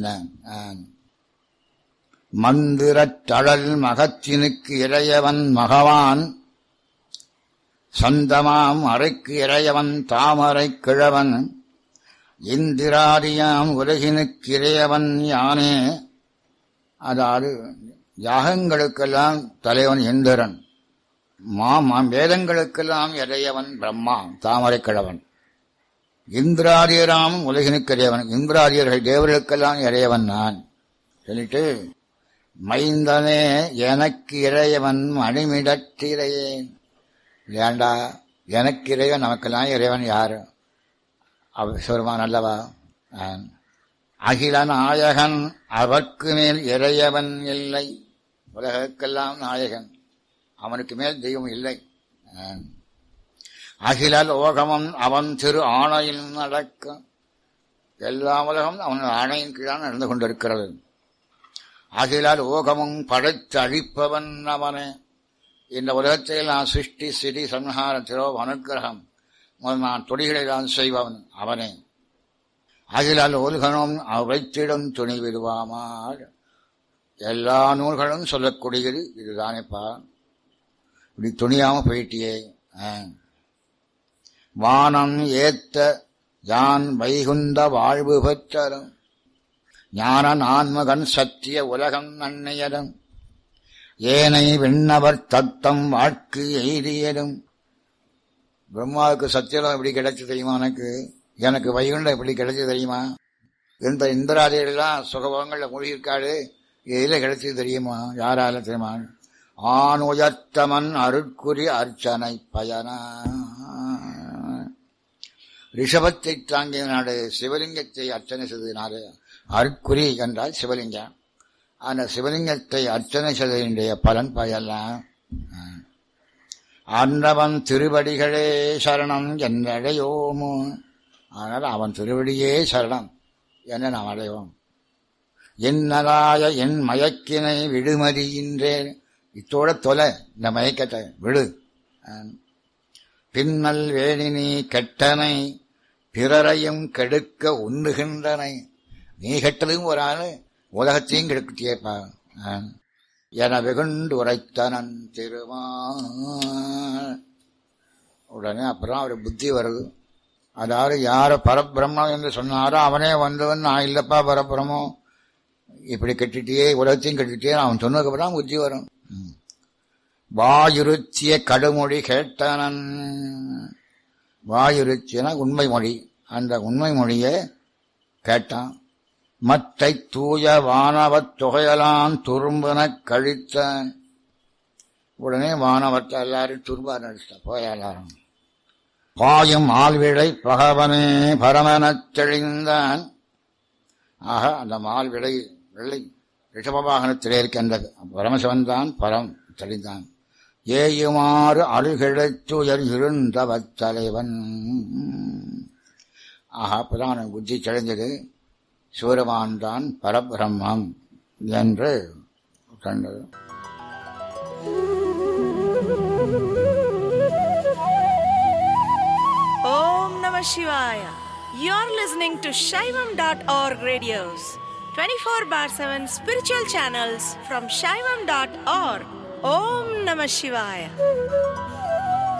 மந்திரத் தழல் மகத்தினுக்கு இறையவன் மகவான் சந்தமாம் அறைக்கு இறையவன் தாமரை கிழவன் இந்திராதியாம் உலகினுக்கு இறையவன் யானே அதாவது யாகங்களுக்கெல்லாம் தலைவன் இந்திரன் மாமாம் வேதங்களுக்கெல்லாம் இறையவன் பிரம்மா தாமரை கிழவன் இந்திராதியராம் உலகினுக்கு இறையவன் இந்திராதியர்கள் தேவர்களுக்கெல்லாம் இறையவன் நான் சொல்லிட்டு மைந்தனே எனக்கு இறையவன் மணிமிடத்திரையேன் ஏண்டா எனக்கு இறைவன் நமக்கெல்லாம் இறைவன் யாரு அவ சிவருமான் அல்லவா அகில நாயகன் அவர்க்கு மேல் இறையவன் இல்லை உலகக்கெல்லாம் நாயகன் அவனுக்கு மேல் தெய்வம் இல்லை அகில லோகமும் அவன் திரு ஆணையில் நடக்கும் எல்லா உலகம் அவன் ஆணையின் கீழான் நடந்து கொண்டிருக்கிறது அகில லோகமும் படைத்து அழிப்பவன் அவனே இந்த உலகத்தில் நான் சிருஷ்டி சிறி சம்ஹாரத்திலோ அனுக்கிரகம் நான் தொடிகளை தான் செய்பவன் அவனே அகிலால் உலகனும் வைத்திடும் துணி விடுவாமால் எல்லா நூல்களும் சொல்லக்கூடியது இதுதானேப்பா இப்படி துணியாம போயிட்டியே வானம் ஏத்த யான் வைகுந்த வாழ்வு பெற்றரும் ஞான நான்மகன் சத்திய உலகம் நன்னையரும் ஏனை விண்ணவர் தத்தம் வாழ்க்கு எய்தியதும் பிரம்மாவுக்கு சத்தியலம் எப்படி கிடைச்சு தெரியுமா எனக்கு எனக்கு வைகுண்டம் எப்படி கிடைச்சு தெரியுமா இந்த இந்திராதிகள்லாம் சுகபங்கள்ல மூழ்கியிருக்காடு எதில் கிடைச்சது தெரியுமா யாரால தெரியுமா ஆண் உயர்த்தமன் அருட்குறி அர்ச்சனை பயனா ரிஷபத்தை தாங்கிய நாடு சிவலிங்கத்தை அர்ச்சனை செய்தனாரு அருட்குறி என்றால் சிவலிங்கம் அந்த சிவலிங்கத்தை அர்ச்சனை செய்தனுடைய பலன் பயலாம் அன்றவன் திருவடிகளே சரணம் என்னடையோமோ ஆனால் அவன் திருவடியே சரணம் என்ன நாம் அடைவோம் என்னலாய என் மயக்கினை விடுமதியின்றேன் இத்தோட தொலை இந்த மயக்கத்தை விடு பின்னல் வேணினி கெட்டனை பிறரையும் கெடுக்க உண்ணுகின்றனை நீ கெட்டதும் ஒரு ஆளு உலகத்தையும் கெடுக்கிட்டேப்பா என வெகுண்டு உரைத்தனன் திருமா உடனே அப்புறம் அவர் புத்தி வருது அதாவது யார பரபிரம்மம் என்று சொன்னாரோ அவனே வந்தவன் நான் இல்லப்பா பரபிரமம் இப்படி கட்டிட்டே உலகத்தையும் கட்டிட்டே அவன் சொன்னதுக்கப்புறம் புத்தி வரும் வாயுருத்திய கடுமொழி கேட்டனன் வாயுருத்தியனா உண்மை மொழி அந்த உண்மை மொழியை கேட்டான் மற்றை தூய வானவத் தொகையலாம் துரும்புனக் கழித்தான் உடனே வானவத்தை எல்லாரும் துரும்பா நடிச்சா போய் எல்லாரும் பாயும் ஆள்விடை பகவனே பரமனத் தெளிந்தான் ஆக அந்த மால்விடை வெள்ளை ரிஷபவாகனத்திலே இருக்க அந்த பரமசிவன் தான் பரம் தெளிந்தான் ஏயுமாறு அழுகிழத்துயர் இருந்தவத் தலைவன் ஆஹா பிரதான புத்தி தெளிஞ்சது சூரமான் தான் பரபிரம்மம் என்று கண்டது Om Namah Shivaya. You're listening to Shaivam.org radios, 24 bar 7 spiritual channels from Shaivam.org. Om Namah Shivaya.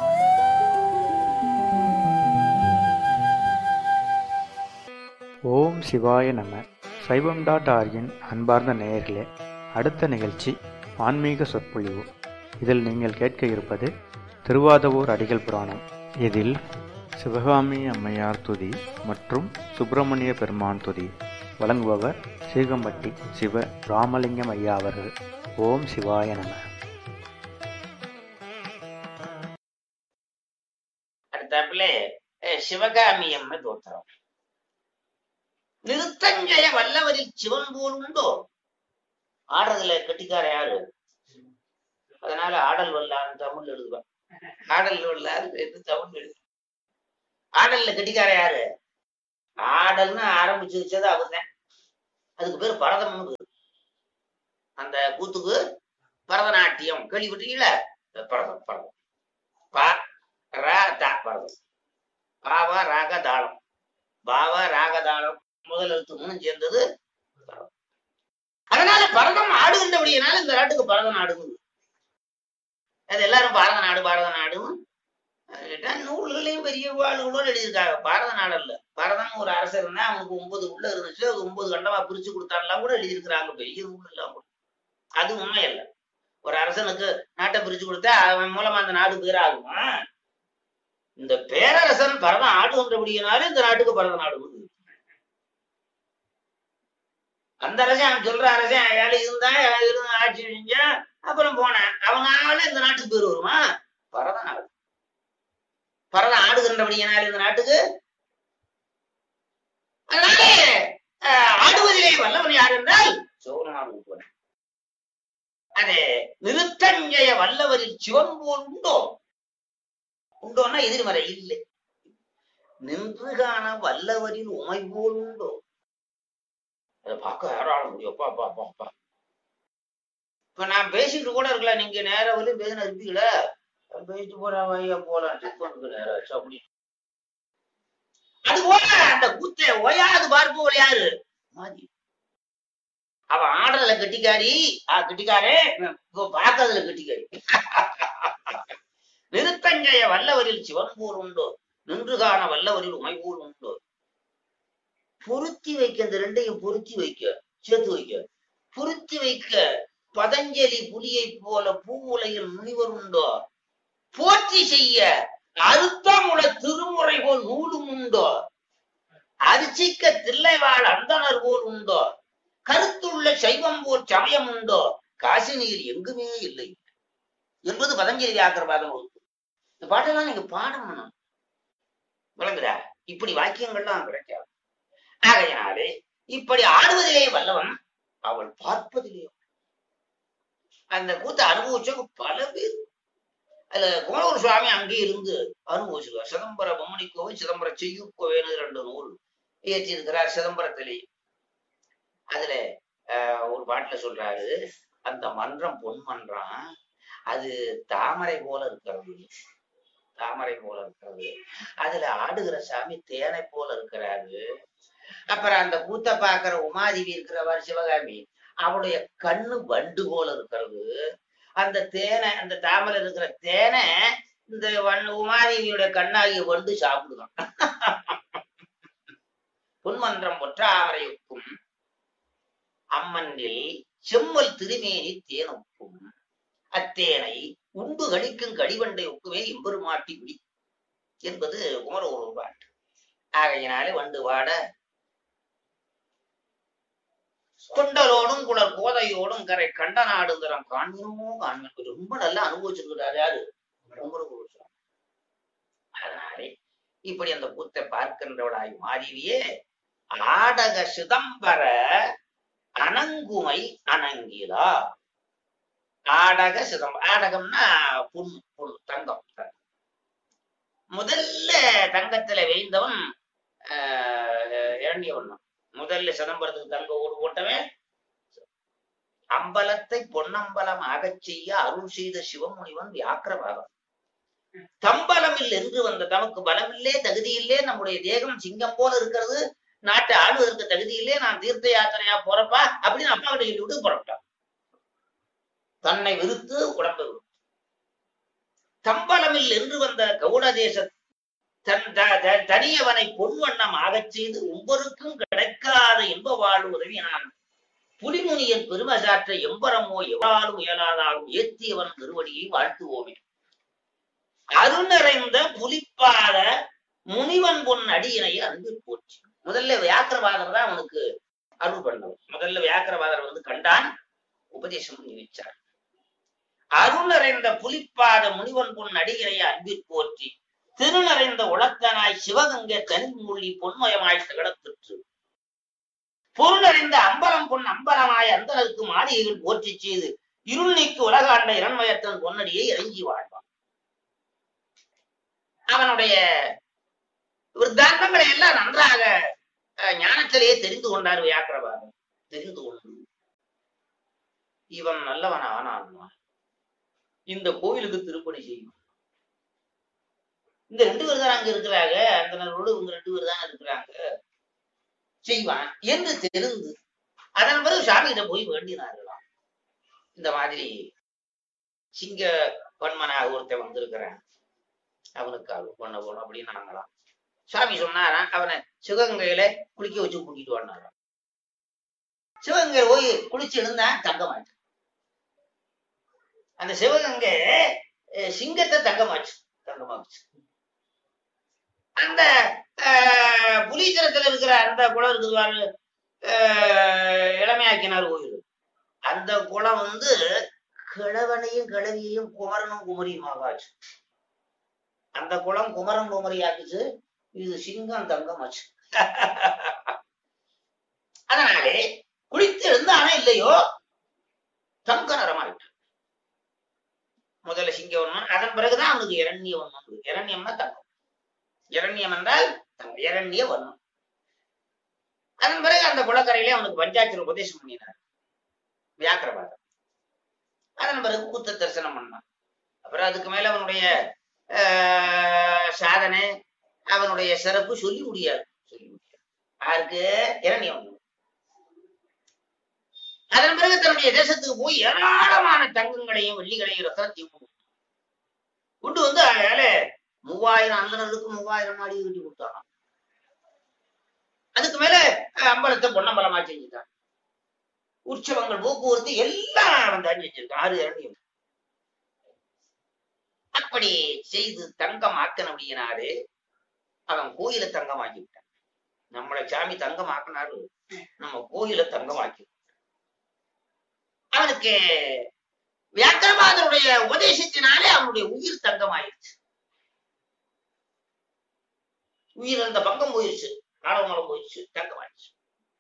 ஓம் சிவாய நம சைவம் டாட் ஆர்கின் அன்பார்ந்த நேயர்களே அடுத்த நிகழ்ச்சி ஆன்மீக சொற்பொழிவு இதில் நீங்கள் கேட்க இருப்பது திருவாதவூர் அடிகள் புராணம் இதில் சிவகாமி அம்மையார் துதி மற்றும் சுப்பிரமணிய பெருமான் துதி வழங்குபவர் சீகம்பட்டி சிவ ராமலிங்கம் ஐயா அவர்கள் ஓம் சிவாய நம அடுத்தாப்புல அஹ், சிவகாமி அம்ம தோத்திரம் நிறுத்தஞ்சய வல்லவரில் சிவன் போல் உண்டோ ஆடுறதுல கெட்டிக்கார யாரு அதனால ஆடல் வல்லான்னு தமிழ் எழுதுவேன் ஆடல் வல்லாரு என்று தமிழ் எழுது ஆடல்ல கெட்டிக்கார யாரு ஆடல்னு ஆரம்பிச்சு வச்சது அவர்தான் அதுக்கு பேர் பரதம்னு பேரு அந்த கூத்துக்கு பரதநாட்டியம் கேள்விப்பட்டீங்களா பரதம் பரதம் பா ரா தா பரதம் பாவா ராக தாளம் பாவா ராக தாளம் முதல் எழுத்து மூணும் சேர்ந்தது பரதம். அதனால பரதம் ஆடுகின்றபடியினால இந்த நாட்டுக்கு பரத நாடுங்குது அது எல்லாரும் பாரத நாடு பாரத நாடுன்னு கேட்டா நூல்களையும் பெரிய வாழ்களோடு எழுதியிருக்காங்க பாரத நாடு அல்ல பரதம் ஒரு அரசர் இருந்தா அவனுக்கு ஒன்பது உள்ள இருந்துச்சு அது ஒன்பது கண்டமா பிரிச்சு கொடுத்தான்லாம் கூட எழுதியிருக்கிறாங்க பெரிய நூல் எல்லாம் கூட அது உண்மை அல்ல ஒரு அரசனுக்கு நாட்டை பிரிச்சு கொடுத்தா அவன் மூலமா அந்த நாடு பேராகுமா இந்த பேரரசன் பரதம் ஆடுகின்றபடியினால இந்த நாட்டுக்கு பரத நாடு உண்டு. அந்த அரசன் அவன் சொல்ற அரசன் ஏழை இருந்தா ஏழை இருந்து ஆட்சி செஞ்சான் அப்புறம் போனேன் அவனால இந்த நாட்டுக்கு பேர் வருமா பரத நாடு பரதம் ஆடுகின்றபடியினால இந்த நாட்டுக்கு அதனால அஹ், ஆடுவதிலே வல்லவன் யார் என்றால் சோழனார் ஒருவன் அதே நிறுத்தஞ்சய வல்லவரில் சிவன் போல் உண்டோ உண்டோன்னா எதிர்மறை இல்லை நின்று காண வல்லவரில் உமை போல் உண்டோ அதை பார்க்க யாரால முடியும் அப்பா அப்பா அப்பா அப்பா இப்ப நான் பேசிட்டு கூட இருக்கலாம் நீங்க நேரம் வந்து பேசின இருப்பீங்களா பேசிட்டு போற வையா போலாம் சிக்கனுக்கு நேரம் ஆச்சு அப்படி அது போல அந்த கூத்தை ஓயாது பார்ப்பவள் யாரு மாதி அவ ஆடுறதுல கெட்டிக்காரி ஆ கெட்டிக்காரே இப்ப பார்க்கறதுல கெட்டிக்காரி நிறுத்தஞ்சய வல்லவரில் சிவன் போல் உண்டோ நின்று காண வல்லவரில் உமை போல் உண்டோ பொருத்தி வைக்க இந்த ரெண்டையும் பொருத்தி வைக்க சேர்த்து வைக்க பொருத்தி வைக்க பதஞ்சலி புலியைப் போல பூவுலையில் முனிவர் உண்டோ போற்றி செய்ய அறுத்தமுள திருமுறை போல் நூலும் உண்டோ அரிசிக்க தில்லைவாழ் அந்தனர் போல் உண்டோ கருத்துள்ள சைவம் போல் சமயம் உண்டோ காசி நீர் எங்குமே இல்லை என்பது பதஞ்சலி வியாக்கிரவாதம் வகுப்பு இந்த பாட்டெல்லாம் நீங்க பாடணும் விளங்குதா இப்படி வாக்கியங்கள்லாம் கிடைக்காது ஆகையினாலே இப்படி ஆடுவதிலே வல்லவன் அவள் பார்ப்பதிலே அந்த கூத்தை அனுபவிச்சவங்க பல பேர் அதுல குமரகுரு சுவாமி அங்கே இருந்து அனுபவிச்சிருக்கார் சிதம்பர பொம்மணி கோவை சிதம்பர செய்யூர் கோவைன்னு ரெண்டு நூல் இயற்றி இருக்கிறார் சிதம்பரத்திலே அதுல ஆஹ், ஒரு பாட்டுல சொல்றாரு அந்த மன்றம் பொன் மன்றம் அது தாமரை போல இருக்கிறது தாமரை போல இருக்கிறது அதுல ஆடுகிற சாமி தேனை போல இருக்கிறாரு அப்புறம் அந்த கூத்த பாக்குற உமாதேவி இருக்கிறவர் சிவகாமி அவளுடைய கண்ணு வண்டு போல இருக்கிறது அந்த தேனை அந்த தாமரை இருக்கிற தேனை இந்த வண்டு உமாதேவியோட கண்ணாகிய வண்டு சாப்பிடுதான் பொன்மன்றம் ஒற்றாமரையுக்கும் அம்மனில் செம்மல் திருமேனி தேனொக்கும் அத்தேனை உண்டு கழிக்கும் கடிவண்டை ஒக்குமே எம்பெருமாட்டி விடி என்பது குமர ஒரு பாட்டு ஆகையினாலே வண்டு வாட கொண்டலோடும் குளர் கோதையோடும் கரை கண்ட நாடுங்கிறோம் காண்பனமோ காண்பன் ரொம்ப நல்லா அனுபவிச்சிருக்கிறாரு யாரு குமரகுரு சுவாமி. அதனாலே இப்படி அந்த கூத்தை பார்க்கின்றவளாய் மாறிவியே ஆடக சிதம்பர அனங்குமை அனங்கிலா ஆடக சிதம்பரம் ஆடகம்னா புண் புண் தங்கம் தங்கம். முதல்ல தங்கத்துல வேய்ந்தவன் ஆஹ், இரண்டியவன் முதல்ல சிதம்பரத்துக்கு தங்க ஓடு போட்டவன் அம்பலத்தை பொன்னம்பலம் ஆகச் செய்ய அருள் செய்த சிவமுனிவன் வியாக்கிரபாகம் தம்பலமில் என்று வந்த தமக்கு பலமில்லே தகுதியில்லே நம்முடைய தேகம் சிங்கம் போல இருக்கிறது நாட்டை ஆளுவதற்கு தகுதியில்லே நான் தீர்த்த யாத்திரையா போறப்பா அப்படின்னு அப்பா கிட்ட சொல்லிவிட்டு புறப்பட்டான் தன்னை விருத்து உடம்பை விருத்து தம்பலமில் என்று வந்த கவுட தேச தன் த- த- தனியவனை பொன்வண்ணம் ஆகச் செய்து ஒவ்வொருக்கும் கிடைக்காத இன்ப வாழ்வு உதவினான் புலிமுனியன் பெருமசாற்ற எம்பரமோ எவ்வாறும் இயலாதாலும் ஏத்தியவன் திருவடியை வாழ்த்துவோமே அருணறைந்த புலிப்பாத முனிவன் பொன் அடியினை அன்பில் போச்சு முதல்ல வியாக்கிரவாதர் தான் அவனுக்கு அருள் பண்ணவர் முதல்ல வியாக்கிரவாதர் வந்து கண்டான் உபதேசம் பண்ணி வச்சார் அருணறைந்த புலிப்பாத முனிவன் பொன் அடியினை அன்பில் போற்றி திருநறைந்த உளத்தனாய் சிவகங்கை தனிமூழி பொன்மயமாய் திகழப்பெற்று பொருளறிந்த அம்பலம் பொன் அம்பலமாய் அந்தனருக்கு மாளிகைகள் போற்றி செய்து இருள் நீக்கு உலகாண்ட இரண்மயத்தன் பொன்னடியை இறங்கி வாழ்வான் அவனுடைய விருத்தாந்தங்களை எல்லாம் நன்றாக அஹ், ஞானத்திலேயே தெரிந்து கொண்டார் வியாக்கிரபாதம் தெரிந்து கொண்டு இவன் நல்லவன் ஆனான் இந்த கோயிலுக்கு திருப்பணி செய்யும் இந்த ரெண்டு பேர் தான் அங்க இருக்கிறாங்க அந்தனரோடு இவங்க ரெண்டு பேர் தான் இருக்கிறாங்க செய்வான் என்று தெரிந்து அதன் பிறகு சாமிகிட்ட போய் வேண்டினார்களாம் இந்த மாதிரி சிங்க வன்மனாக ஒருத்தன் வந்திருக்கிறான் அவனுக்கு அது பண்ண போகணும் அப்படின்னு நாங்களாம் சாமி சொன்னாராம் அவனை சிவகங்கையில குளிக்க வச்சு கூட்டிட்டு வந்தாராம் சிவகங்கை போய் குளிச்சு எழுந்தான் தங்கமாச்சு அந்த சிவகங்கை அஹ், சிங்கத்தை தங்கமாச்சு தங்கமாச்சு அந்த ஆஹ், புலீச்சரத்துல இருக்கிற அந்த குளம் இருக்குது பாரு ஆஹ், இளமையாக்கினார் கோயில் அந்த குளம் வந்து கிழவனையும் கிழவியையும் குமரனும் குமரியுமாக ஆச்சு அந்த குளம் குமரன் குமரி ஆக்குச்சு இது சிங்கம் தங்கமாச்சு அதனாலே குளித்து எழுந்தானே இல்லையோ தங்க நிறமாயிட்டு முதல்ல சிங்கவன்மன் அதன் பிறகுதான் அவனுக்கு இரண்ய வன்மம் இரண்யம்னா தங்கம் இரண்யம் என்றால் தங்கம் இரண்ய வன்மம் அதன் பிறகு அந்த குளக்கரையிலே அவனுக்கு பஞ்சாட்சர உபதேசம் பண்ணினார் வியாக்கிரபாதம் அதன் பிறகு புத்த தரிசனம் பண்ணான் அப்புறம் அதுக்கு மேல அவனுடைய ஆஹ், சாதனை அவனுடைய சிறப்பு சொல்லி முடியாது சொல்லி முடியாது யாருக்கு இரண்யம் அதன் பிறகு தன்னுடைய தேசத்துக்கு போய் ஏராளமான தங்கங்களையும் வெள்ளிகளையும் ரத்தனத்தையும் கொண்டு வந்தான். கொண்டு வந்து அதனால மூவாயிரம் அந்தனருக்கு மூவாயிரம் மாடி கட்டி கொடுத்தாங்க அதுக்கு மேல அஹ், அம்பலத்தை பொன்னம்பலமா செஞ்சுட்டான் உற்சவங்கள் போக்குவரத்து எல்லாம் அவன் தான் செஞ்சிருக்கான் ஆறு இரண்யம் அப்படி செய்து தங்கம் ஆக்கனபடியினாலே அவன் கோயில தங்கமாக்கி விட்டான் நம்மளை சாமி தங்கம் ஆக்கினாரு நம்ம கோயில தங்கமாக்கி அவனுக்கு வியாக்கிரபாதருடைய உபதேசத்தினாலே அவனுடைய உயிர் தங்கமாயிருச்சு உயிர் அந்த பங்கம் போயிருச்சு நாடகமலம் போயிருச்சு தங்கமாயிருச்சு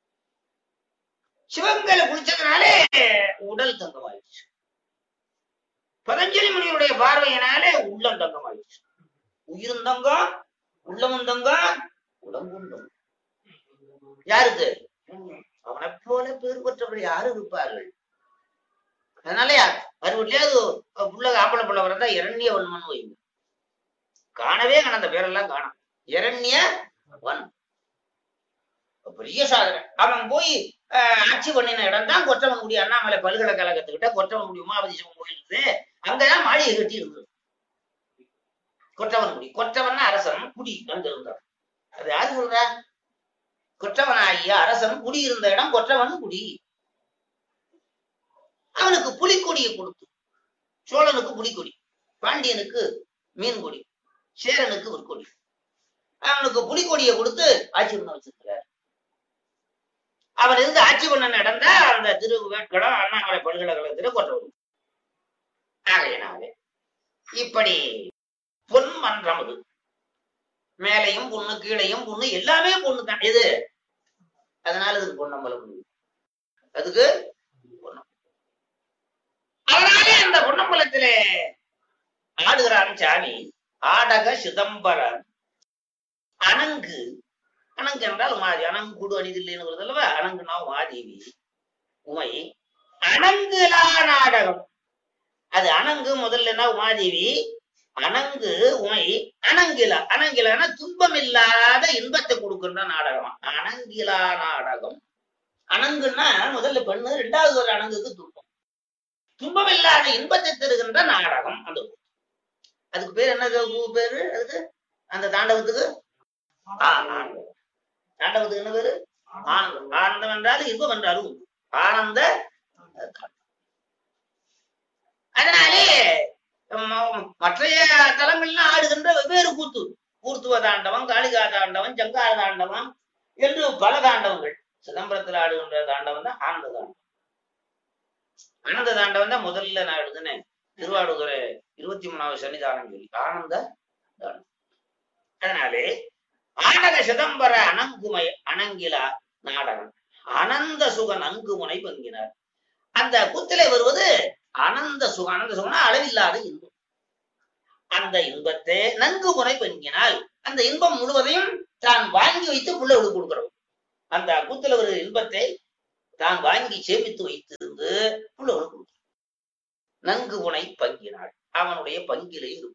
சிவங்கல குளிச்சதுனாலே உடல் தங்கமாயிருச்சு பதஞ்சலி முனிவருடைய பார்வையினாலே உள்ளம் தங்கமாயிருச்சு உயிரும் தங்கம் உள்ளமும் தங்கம் உடம்பும் தங்கம் யாருக்கு அவனை போல பேர் பெற்றவர் யாரு இருப்பார்கள் அதனால மறுபடியாவது புள்ள ஆம்பளை புள்ள வரதா இரண்ய வன்மன் வைங்க காணவே காண அந்த பேரெல்லாம் காணும் இரண்ய வன் பெரிய சாதனை அவன் போய் ஆஹ், ஆட்சி பண்ணின இடம் தான் கொற்றவன்குடி அண்ணாமலை பல்கலைக்கழகத்துக்கிட்ட கொற்றவன்குடி உமாபதி சிவன் கோயில் இருக்குது அங்கதான் மாளிகை கட்டி இருந்தது கொற்றவன்குடி கொற்றவன் அரசன் குடி அங்க இருந்தார் அது யாரு சொல்ற கொற்றவனாகிய அரசன் குடி இருந்த இடம் கொற்றவன் குடி அவனுக்கு புலிக்கொடியை கொடுத்து சோழனுக்கு புலிக்கொடி பாண்டியனுக்கு மீன்கொடி சேரனுக்கு விற்கொடி அவனுக்கு புலிக்கொடியை கொடுத்து ஆட்சி பண்ண வச்சிருக்கிறார் அவன் இருந்து ஆட்சி பண்ண நடந்தா அந்த திரு வேட்கடம் அண்ணாமலை பல்கலைக்கழகத்துல கொற்றவன் ஆகையினாலே இப்படி பொன் மன்றம் அது மேலையும் பொண்ணு கீழையும் பொண்ணு எல்லாமே பொண்ணு தான் எது அதனால அதுக்கு பொன்னம்பலம் அதுக்கு பொன்னம் அதனாலே அந்த பொன்னம்பலத்திலே ஆடுகிறான் சாமி ஆடக சிதம்பரம் அணங்கு அணங்கு என்றால் உமாதி அணங்குடு அணிதில்லைன்னு வருது அல்லவா அணங்குனா உமாதேவி உமை அணங்குலா நாடகம் அது அணங்கு முதல்லனா உமாதேவி அணங்கு உமை அணங்கிலா அணங்கிலான துன்பம் இல்லாத இன்பத்தை கொடுக்கின்ற நாடகம் அணங்கிலா நாடகம் அணங்குன்னா முதல்ல பெண்ணு ரெண்டாவது ஒரு அணங்குக்கு துன்பம் துன்பம் இல்லாத இன்பத்தை தருகின்ற நாடகம் அந்த கூத்து. அதுக்கு பேர் என்ன கூ- பேரு அதுக்கு அந்த தாண்டவத்துக்கு ஆ, ஆனந்தம். தாண்டவத்துக்கு என்ன பேரு ஆனந்தம் ஆனந்தம் என்றாலும் இன்பம் என்றாலும் உண்டு. ஆனந்த அதனாலே ம- மற்றைய தலங்கள்லாம் ஆடுகின்ற வெவ்வேறு கூத்து கூர்த்துவ தாண்டவம் காளிகா தாண்டவம் ஜங்கார தாண்டவம் என்று பல தாண்டவங்கள் சிதம்பரத்தில் ஆடுகின்ற தாண்டவம் தான் ஆனந்த தாண்டவம் ஆனந்த தாண்டவம் தான் முதல்ல நான் எழுதுனேன் திருவாடுதுறை இருபத்தி மூணாவது சன்னிதானம் சொல்லி ஆனந்த தாண்டவம் அதனாலே ஆடக சிதம்பர அணங்குமை அணங்கிலா நாடகம் அனந்த சுகன் அங்குமுனை பங்கினார் அந்த கூத்திலே வருவது அனந்த சுகம் அனந்த சுகம்னா அளவில்லாத இன்பம் அந்த இன்பத்தை நன்கு முறை பெண்கினால் அந்த இன்பம் முழுவதையும் தான் வாங்கி வைத்து பிள்ளைகளுக்கு கொடுக்கிறோம் அந்த அக்குத்துல ஒரு இன்பத்தை தான் வாங்கி சேமித்து வைத்திருந்து புள்ளவனுக்கு கொடுத்தான். நன்கு உனை பங்கினாள் அவனுடைய பங்கிலே இருக்கும்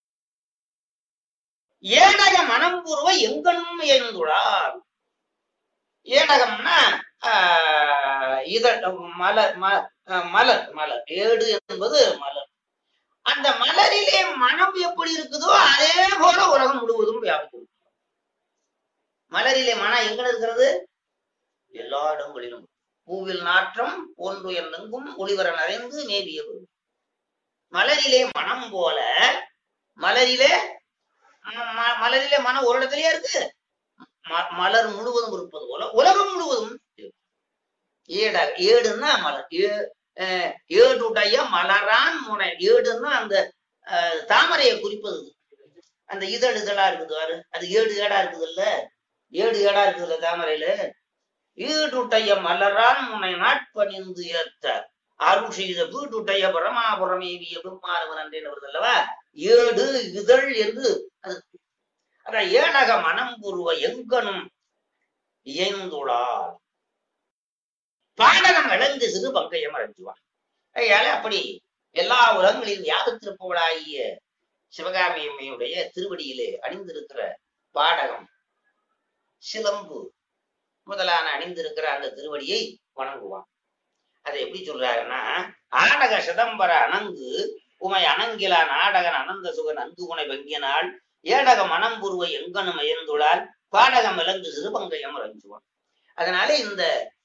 ஏனக மனம் பூர்வ எங்கனும் எழுந்துள்ளார் ஏனகம்னா ஆஹ், இதழ் மலர் ம- அஹ், மலர் மலர் ஏடு என்பது மலர் அந்த மலரிலே மனம் எப்படி இருக்குதோ அதே போல உலகம் முழுவதும் வியாபிக்கும் மலரிலே மனம் எங்க இருக்கிறது எல்லா இடங்களிலும் பூவில் நாற்றம் ஒன்று என்னெங்கும் ஒளிவர நிறைந்து மேவிய பொருள். மலரிலே மனம் போல மலரிலே ம- ம- மலரிலே மனம் ஒரு இடத்துலயே இருக்கு ம- மலர் முழுவதும் இருப்பது போல உலகம் முழுவதும் இருக்கு. ஏடா ஏடுன்னா மலர் ஏ- அஹ் ஏடுடைய மலரான் முனை ஏடுன்னா அந்த அஹ், தாமரையை குறிப்பது அந்த இதழ் இதழா இருக்குது பாரு அது ஏடு ஏடா இருக்குது இல்ல ஏடு ஏடா இருக்குது இல்ல தாமரையில ஈடுடைய மலரான் முனை நாட்பணிந்து ஏத்த அருள் செய்த வீடுடைய பரமாபுரமேவிய பெருமானவன் என்றேன் வருது அல்லவா ஏடு இதழ் என்று அது அதான் ஏனக மனம் புருவ எங்கனும் இயந்துளார் பாடகம் விளங்கு சிறு பங்கையம் அடைஞ்சுவான் அதனால அப்படி எல்லா உலகங்களிலும் வியாபத்திருப்பவளாகிய சிவகாமி அம்மையுடைய திருவடியிலே அணிந்திருக்கிற பாடகம் சிலம்பு முதலான அணிந்திருக்கிற அந்த திருவடியை வணங்குவான் அதை எப்படி சொல்றாருன்னா ஆடக சிதம்பர அணங்கு உமை அணங்கிலா நாடகன் அனந்த சுகன் அங்கு உனை வங்கியனாள் ஏடக மனம் புருவ எங்கனும் அயர்ந்துளால் பாடகம் விளங்கு சிறுபங்கயம் ரஞ்சுவான் அதனால இந்த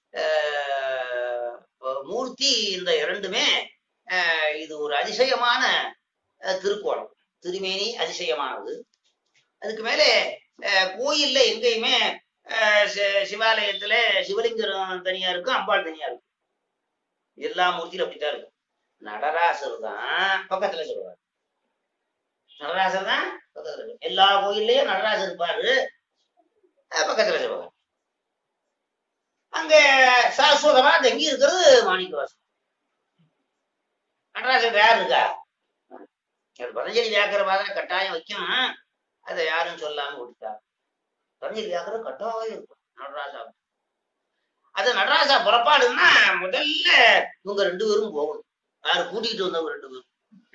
ஆஹ், மூர்த்தி இந்த இரண்டுமே ஆஹ், இது ஒரு அதிசயமான ஆஹ், திருக்கோலம் திருமேனி அதிசயமானது அதுக்கு மேலே ஆஹ், கோயில்ல எங்கேயுமே ஆஹ், சி- சிவாலயத்துல சிவலிங்கம் தனியா இருக்கும் அம்பாள் தனியா இருக்கும் எல்லா மூர்த்தியிலும் அப்படித்தான் இருக்கும் நடராசர் தான் பக்கத்துல சொல்லுவார் நடராசர் தான் பக்கத்துல இருக்கு. எல்லா கோயில்லையும் நடராசர் இருப்பாரு அஹ் பக்கத்துல சொல்லுவார் அங்க சாஸ்வதமா தங்கி இருக்கிறது மாணிக்கவாசன் நடராசன் யார் இருக்கா அது பதஞ்சலி வியாக்கரமாக கட்டாயம் வைக்கும் அதை யாரும் சொல்லாம விட்டுட்டா பதஞ்சலி வியாக்கரம் கட்டாயம் இருக்கும் நடராஜா அது நடராஜா புறப்பாடுன்னா முதல்ல இவங்க ரெண்டு பேரும் போகணும் யாரு கூட்டிட்டு வந்தவங்க ரெண்டு பேரும்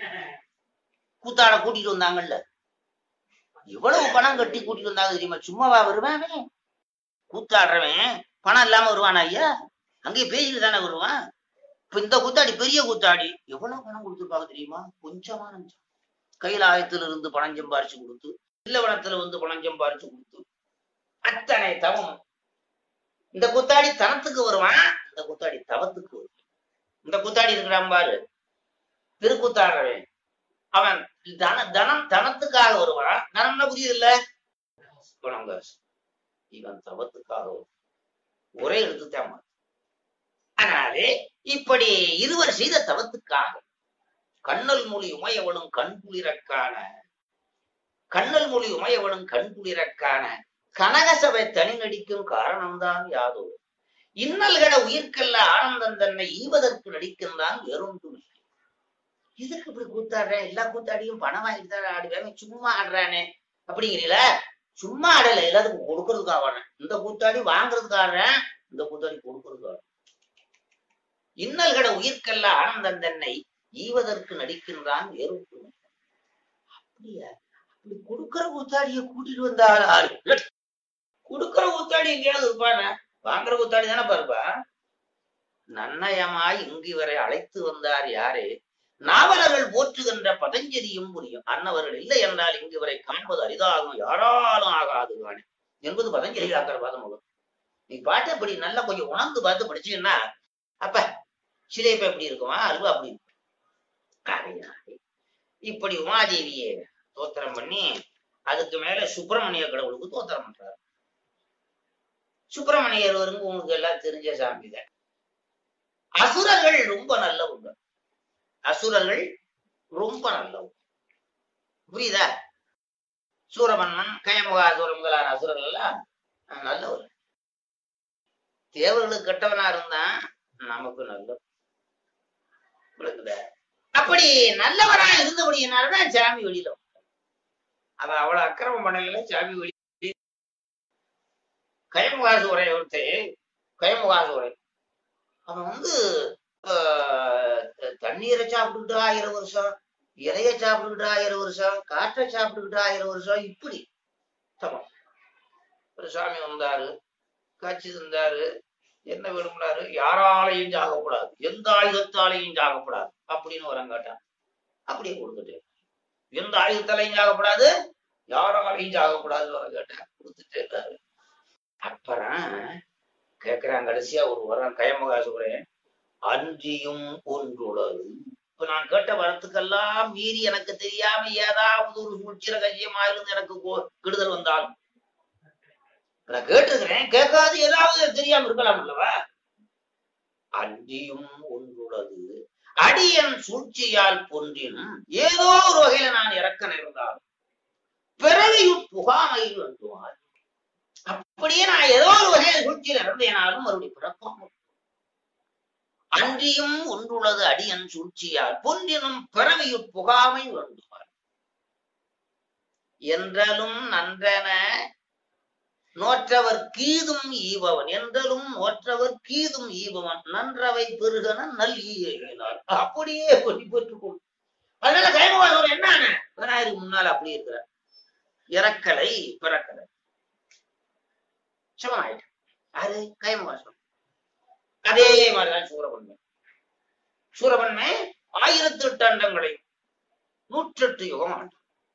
கூத்தாட கூட்டிட்டு வந்தாங்கல்ல எவ்வளவு பணம் கட்டி கூட்டிட்டு வந்தாங்க தெரியுமா சும்மாவா வருவான் அவன்? கூத்தாடுறவன் பணம் இல்லாம வருவானா ஐயா அங்கேயே பேசிட்டு தானே வருவான் இப்ப இந்த கூத்தாடி பெரிய கூத்தாடி எவ்வளவு பணம் கொடுத்துருப்பாங்க தெரியுமா கொஞ்சமா நஞ்சம் கைலாயத்துல இருந்து பணம் சம்பாரிச்சு கொடுத்து இல்லவனத்துல வந்து பணம் சம்பாரிச்சு கொடுத்து அத்தனை தவம் இந்த கூத்தாடி தனத்துக்கு வருவான் இந்த கூத்தாடி தவத்துக்கு வருவான் இந்த கூத்தாடி இருக்கிறான் பாரு திருக்கூத்தாடுறவன் அவன் தன தனம் தனத்துக்காக வருவான் தனம்னா புரியுது இல்ல பணம் காசு இவன் தவத்துக்காக வருவான் ஒரே எழுத்துத்தான் மாறும். அதனாலே இப்படி இருவர் செய்த தவத்துக்காக கண்ணல் மொழி உமையவனும் கண் குளிரக்கான கண்ணல் மொழி உமையவனும் கண் குளிரக்கான கனகசபை தனி நடிக்கும் காரணம்தான் யாதோ இன்னல்கட உயிர்க்கல்ல ஆனந்தம் தன்னை ஈவதற்கு நடிக்கின்றான் வேறொன்றும் இல்லை எதுக்கு இப்படி கூத்தாடுறேன் எல்லா கூத்தாடியும் பணம் வாங்கிட்டு தான் ஆடுவேன் சும்மா ஆடுறானே அப்படிங்கிறீல சும்மா ஆடல எல்லாத்துக்கும் கொடுக்கறதுக்காக ஆடுறேன் இந்த கூத்தாடி வாங்குறதுக்கு ஆடுறேன் இந்த கூத்தாடி கொடுக்கறதுக்கு ஆடுறேன் இன்னல்கட உயிர்க்கல்ல ஆனந்தம் தன்னை ஈவதற்கு நடிக்கின்றான் வேறொன்றும் இல்லை. அப்படியா அப்படி கொடுக்கிற கூத்தாடிய கூட்டிட்டு வந்தாள் ஆளு கொடுக்கிற கூத்தாடி எங்கேயாவது இருப்பானே வாங்குற கூத்தாடி தானே பாருப்பா நன்னயமாய் இங்கு வரை அழைத்து வந்தார் யாரே நாவலர்கள் போற்றுகின்ற பதஞ்சலியும் புரியும் அன்னவர்கள் இல்லை என்றால் இங்கு வரை காண்பது அரிதாகும் யாராலும் ஆகாது காணே என்பது பதஞ்சலி ஆக்கிற பாதமுகம் நீ பாட்டு இப்படி நல்லா கொஞ்சம் உணர்ந்து பார்த்து படிச்சீங்கன்னா அப்ப சிலைப்ப எப்படி இருக்குமா அல்வா அப்படி இருக்கும் ஆகையினாலே இப்படி உமாதேவியை தோத்திரம் பண்ணி அதுக்கு மேல சுப்பிரமணிய கடவுளுக்கு தோத்திரம் பண்றாரு சுப்பிரமணியர் வருங்க உங்களுக்கு எல்லாம் தெரிஞ்ச சாமி தான் அசுரர்கள் ரொம்ப நல்லவங்க அசுரர்கள் ரொம்ப நல்லவங்க புரியுதா சூரமன்னன் கயமுகாசுரம் முதலான அசுரர்கள் எல்லாம் அஹ், நல்லவர் தேவர்களுக்கு கெட்டவனா இருந்தா நமக்கு நல்ல விளக்குதா? அப்படி நல்லவரா இருந்தபடியினாலதான் சாமி வெளியில வந்தார். அவன் அவ்வளவு அக்கிரமம் பண்ணல சாமி வெளி கயமுகாசுரை ஒருத்தே கயமுகாசுரை அவன் வந்து ஆஹ், தண்ணீரை சாப்பிட்டுக்கிட்டு ஆயிரம் வருஷம் இலைய சாப்பிட்டுக்கிட்டு ஆயிரம் வருஷம் காற்றை சாப்பிட்டுக்கிட்டு ஆயிரம் வருஷம் இப்படி தமம் ஒரு சாமி வந்தாரு காட்சி தந்தாரு என்ன விரும்பினாரு யாராலையும் சாகக்கூடாது எந்த ஆயுதத்தாலையும் சாகக்கூடாது அப்படின்னு வரம் கேட்டான் அப்படியே கொடுத்துட்டு எந்த ஆயுதத்தாலையும் சாகக்கூடாது யாராலையும் சாகக்கூடாது வரம் கேட்டான் கொடுத்துட்டு இருந்தாரு அப்புறம் கேக்குறான் கடைசியா ஒரு வரம் கயமகாசுரன் அன்றியும் ஒன்றுள்ளது இப்ப நான் கேட்ட வரத்துக்கெல்லாம் மீறி எனக்கு தெரியாம ஏதாவது ஒரு சூழ்ச்சி ரகசியமா இருந்து எனக்கு கோ- கெடுதல் வந்தாலும் நான் கேட்டிருக்கிறேன் கேட்காது ஏதாவது தெரியாம இருக்கலாம் அல்லவா அன்றியும் ஒன்றுள்ளது அடியன் சூழ்ச்சியால் பொன்றினும் ஏதோ ஒரு வகையில நான் இறக்க நேர்ந்தாலும் பிறவியும் புகாமை வேண்டுமாறு அப்படியே நான் ஏதோ ஒரு வகையில சூழ்ச்சியில் இறந்தேனாலும் மறுபடியும் பிறப்பாம அன்றியும் ஒன்றுள்ளது அடியன் சூழ்ச்சியால் பொன்றினும் பிறவியும் புகாமை வேண்டுமாறு என்றலும் நன்றன நோற்றவர் கீதும் ஈபவன் என்றலும் நோற்றவர் கீதும் ஈபவன் நன்றவை பெருகன நல் ஈயினார் அப்படியே கொடி பெற்றுக்கொள் அதனால கைமுகம் என்ன விநாயகருக்கு முன்னால் அப்படி இருக்கிறார் இறக்கலை பிறக்கலை சிவனாயிட்டு அது கைமுகாசம் அதே மாதிரிதான் சூரபன்மை சூரபன்மை ஆயிரத்தி எட்டு அண்டங்களை நூற்றெட்டு யுகம் ஆண்டு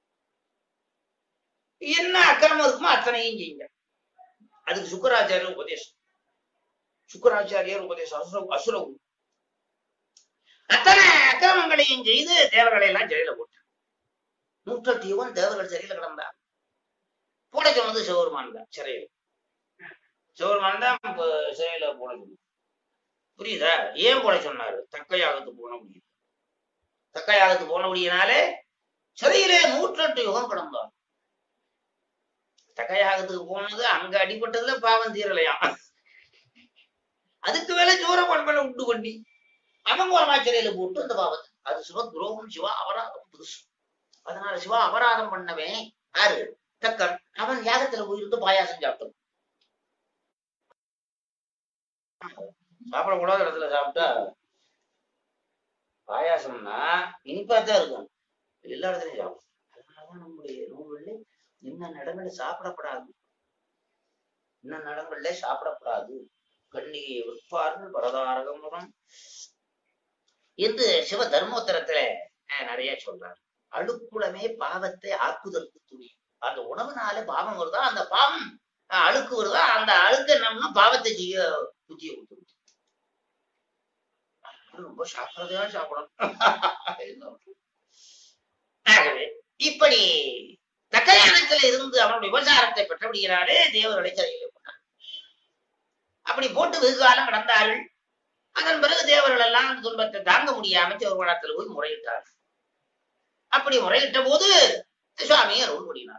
என்ன அக்கிரமம் இருக்குமோ அத்தனையும் செய்யுங்க அதுக்கு சுக்கராச்சாரியர் உபதேசம் சுக்கராச்சாரியர் உபதேசம் அசுர அசுர குரு. அத்தனை அக்கிரமங்களையும் செய்து தேவர்களை எல்லாம் ஜெயில போட்டான் நூற்றெட்டு யுகம் தேவர்கள் சிறையில கிடந்தா போட சொன்னது சிவபெருமான் தான் சிறையில் சிவபெருமான் தான் இப்ப சிறையில போட சொன்னது புரியுதா ஏன் போட சொன்னாரு தக்கையாகத்து போன முடியும் தக்கையாகத்து போன முடியினாலே சிறையிலே நூற்றெட்டு யுகம் கிடந்தான் தக்கையாகத்துக்கு போனது அங்க அடிபட்டதுல பாவம் தீரலையாம் அதுக்கு மேல ஜோர பண்பனை உண்டு பண்ணி அவன் மூலமா சிறையில போட்டு அந்த பாவத்தை அது சிவ துரோகம் சிவா அபராதம் புதுசு அதனால சிவா அபராதம் பண்ணவன் யாரு தக்கன் அவன் யாகத்துல போயிருந்து பாயாசம் சாப்பிட்டான் சாப்பிடக்கூடாத இடத்துல சாப்பிட்டா பாயாசம்னா இனிப்பா தான் இருக்கும் எல்லா இடத்துலயும் சாப்பிடும் அதனாலதான் நம்முடைய நூல்கள்ல இன்ன நடங்கள்ல சாப்பிடப்படாது இன்ன நடங்கள்ல சாப்பிடப்படாது கண்ணியை விற்பார்கள் பரதாரகமுடன் என்று சிவ தர்மோத்தரத்துல அஹ், நிறைய சொல்றார் அழுக்குளமே பாவத்தை ஆக்குதற்கு துணி அந்த உணவுனால பாவம் வருதா அந்த பாவம் அஹ், அழுக்கு வருதா அந்த அழுக்கு என்னம்னா பாவத்தை செய்ய புத்திய கொடுத்துருது ரொம்ப சாப்பிடறதா சாப்பிடணும் ஆகவே இப்படி தக்கயானத்துல இருந்து அவனுடைய விபச்சாரத்தை பெற்றபடியினாலே தேவர்களை சிறையில் போட்டார் அப்படி போட்டு வெகு காலம் கடந்தார்கள் அதன் பிறகு தேவர்கள் எல்லாம் அந்த துன்பத்தை தாங்க முடியாம சிவபுராணத்துல போய் முறையிட்டார் அப்படி முறையிட்ட போது சுவாமி அருள் பண்ணினார்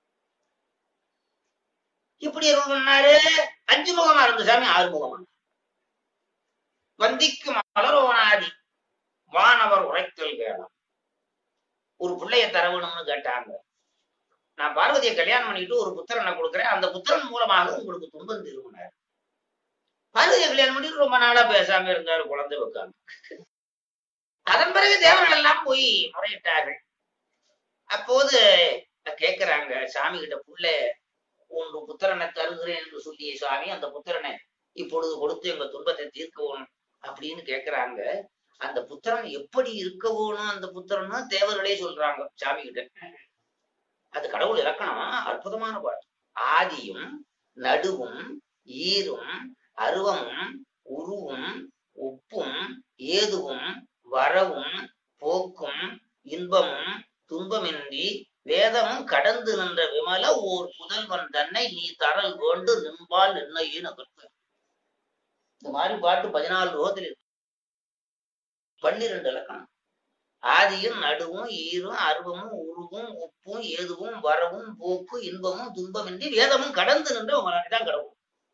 இப்படி அருள் பண்ணாரு அஞ்சு முகமா இருந்த சாமி ஆறு முகமா வந்திக்கு மலரோனாதி வானவர் உரைத்தல் கேளாம் ஒரு பிள்ளைய தர வேணும்னு கேட்டாங்க நான் பார்வதியை கல்யாணம் பண்ணிட்டு ஒரு புத்திரனை கொடுக்குறேன் அந்த புத்திரன் மூலமாக உங்களுக்கு துன்பம் திரும்பினார் பார்வதியை கல்யாணம் பண்ணிட்டு ரொம்ப நாளா பேசாம இருந்தாரு குழந்தை வைக்காம அதன் பிறகு தேவர்கள் எல்லாம் போய் முறையிட்டார்கள் அப்போது கேக்குறாங்க சாமி கிட்ட புள்ள ஒன்று புத்திரனை தருகிறேன் என்று சொல்லிய சுவாமி அந்த புத்திரனை இப்பொழுது கொடுத்து எங்க துன்பத்தை தீர்க்கவும் அப்படின்னு கேக்குறாங்க அந்த புத்திரன் எப்படி இருக்க வேணும் அந்த புத்திரன்னு தேவர்களே சொல்றாங்க சாமி கிட்ட அது கடவுள் இலக்கணம் அற்புதமான பாட்டு ஆதியும் நடுவும் ஈரும் அருவமும் உருவும் உப்பும் ஏதுவும் வரவும் போக்கும் இன்பமும் துன்பமின்றி வேதமும் கடந்து நின்ற விமல ஓர் புதல்வன் தன்னை நீ தரல் வேண்டு நின்பால் நின்னையே நகர்த்த இந்த மாதிரி பாட்டு பதினாலு ரோகத்தில் இருக்கு பன்னிரண்டு இலக்கணம் ஆதியும் நடுவும் ஈரும் அருவமும் உருவும் உப்பும் ஏதுவும் வரவும் போக்கு இன்பமும் துன்பமின்றி வேதமும் கடந்து நின்ற தான் கடவுள்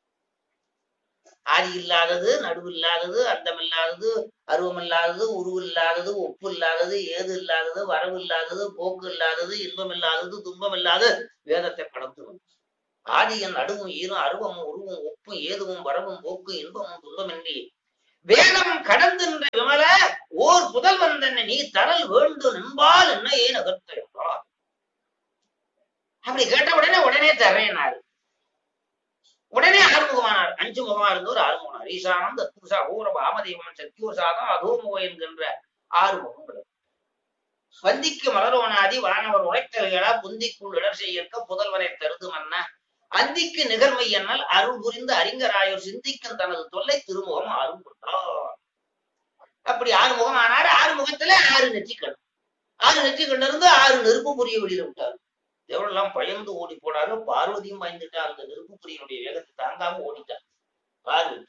ஆதி இல்லாதது நடுவு இல்லாதது அந்தம் இல்லாதது அருவம் இல்லாதது உருவு இல்லாதது ஒப்பு இல்லாதது ஏது இல்லாதது வரவு இல்லாதது போக்கு இல்லாதது இன்பம் இல்லாதது துன்பம் இல்லாத வேதத்தை கடந்து வந்து ஆதியன் அடுவும் ஈரும் அருவமும் உருவும் ஒப்பும் ஏதுவும் வரவும் போக்கும் இன்பமும் துன்பமின்றி வேகம் கடந்துன்ற விமல ஓர் புதல்வன் தன்னை நீ தரல் வேண்டும் என்பால் என்ன ஏன் அகர்த்த என்றார் அப்படி கேட்ட உடனே உடனே தர்றேனாரு உடனே ஆறுமுகமானார் அஞ்சு முகமா இருந்தவர் ஆறுமுகனார் ஈசானம் தத்துசா ஊரப ஆமதேவம் சத்தியோசாதம் அதோமுக என்கின்ற ஆறு முகங்கள் வந்திக்கு மலரோனாதி வானவர் உழைத்தல்களா புந்திக்குள் இடர் செய்யற்க புதல்வரை தருது மன்ன அந்திக்கு நிகழ்மை எண்ணல் அருள் புரிந்த அறிஞராயோர் சிந்திக்கும் தனது தொல்லை திருமுகம் ஆறும் கொண்டார் அப்படி ஆறு முகம் ஆனாரு ஆறு முகத்துல ஆறு நெற்றிக்கண் ஆறு நெற்றிக்கண் இருந்து ஆறு நெருப்பு புரிய வெளியில விட்டாரு எவ்வளவு பயந்து ஓடி போனாரு பார்வதியும் பயந்துட்டா அந்த நெருப்பு புரியனுடைய வேகத்தை தாங்காம ஓடிட்டார் பார்வதி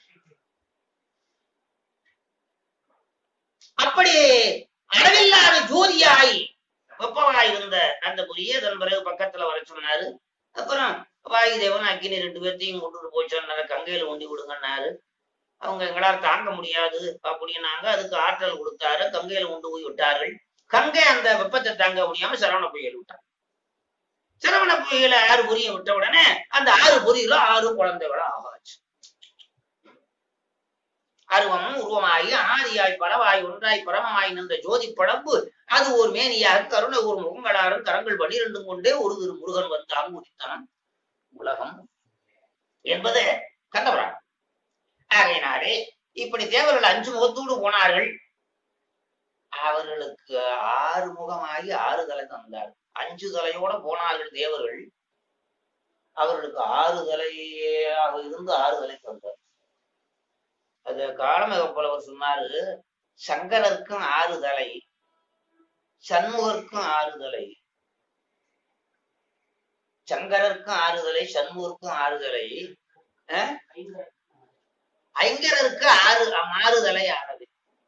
அப்படி அளவில்லாத ஜோதியாய் வெப்பமாய் இருந்த அந்த புரிய அதன் பிறகு பக்கத்துல வர சொன்னாரு அப்புறம் வாயு தேவன் அக்கினி ரெண்டு பேர்த்தையும் கொண்டுட்டு போய் சொன்னாரு கங்கையில ஒண்டி விடுங்கன்னாரு அவங்க எங்களால் தாங்க முடியாது அப்படின்னாங்க அதுக்கு ஆற்றல் கொடுத்தாரு கங்கையில கொண்டு போய் விட்டார்கள் கங்கை அந்த வெப்பத்தை தாங்க முடியாம சரவண புயல் விட்டார் சரவண புயல ஆறு பொரியை விட்ட உடனே அந்த ஆறு பொரியில ஆறு குழந்தைகளா ஆகாச்சு அருவமும் உருவமாகி அனாதியாய் பலவாய் ஒன்றாய் பரமமாய் நின்ற ஜோதி படம்பு அது ஒரு மேனியாக கருணை ஒரு முகங்களாரும் கரங்கள் பனிரெண்டும் கொண்டே ஒரு திரு முருகன் வந்து அங்குடித்தான் உலகம் என்பது கண்டபுராணம் ஆகையினாலே இப்படி தேவர்கள் அஞ்சு முகத்தோடு போனார்கள் அவர்களுக்கு ஆறு முகமாகி ஆறு தலை தந்தார் அஞ்சு தலையோட போனார்கள் தேவர்கள் அவர்களுக்கு ஆறு தலையாக இருந்து ஆறு தலை தந்தார் அது காலமிக புலவர் சொன்னாரு சங்கரருக்கும் ஆறு தலை சண்முகருக்கும் ஆறு தலை சங்கரருக்கும் ஆறுதலை சண்முகருக்கும் ஆறுதலை அஹ்? ஐங்கரருக்கு ஆறு மாறுதலை ஆனது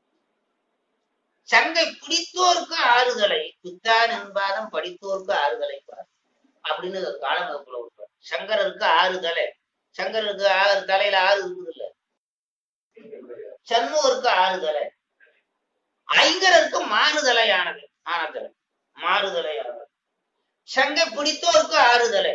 சங்கை பிடித்தோருக்கு ஆறுதலை பித்தான் என்பாதம் படித்தோருக்கு ஆறுதலை பார் அப்படின்னு காலமிகப்புல விட்டார் சங்கரருக்கு ஆறு தலை சங்கரருக்கு ஆறு தலையில ஆறு இருக்குது இல்ல சண்முகருக்கு ஆறு தலை ஐங்கரருக்கு மாறுதலையானது ஆனதலை மாறுதலையானது சங்கை பிடித்தோருக்கு ஆறுதலை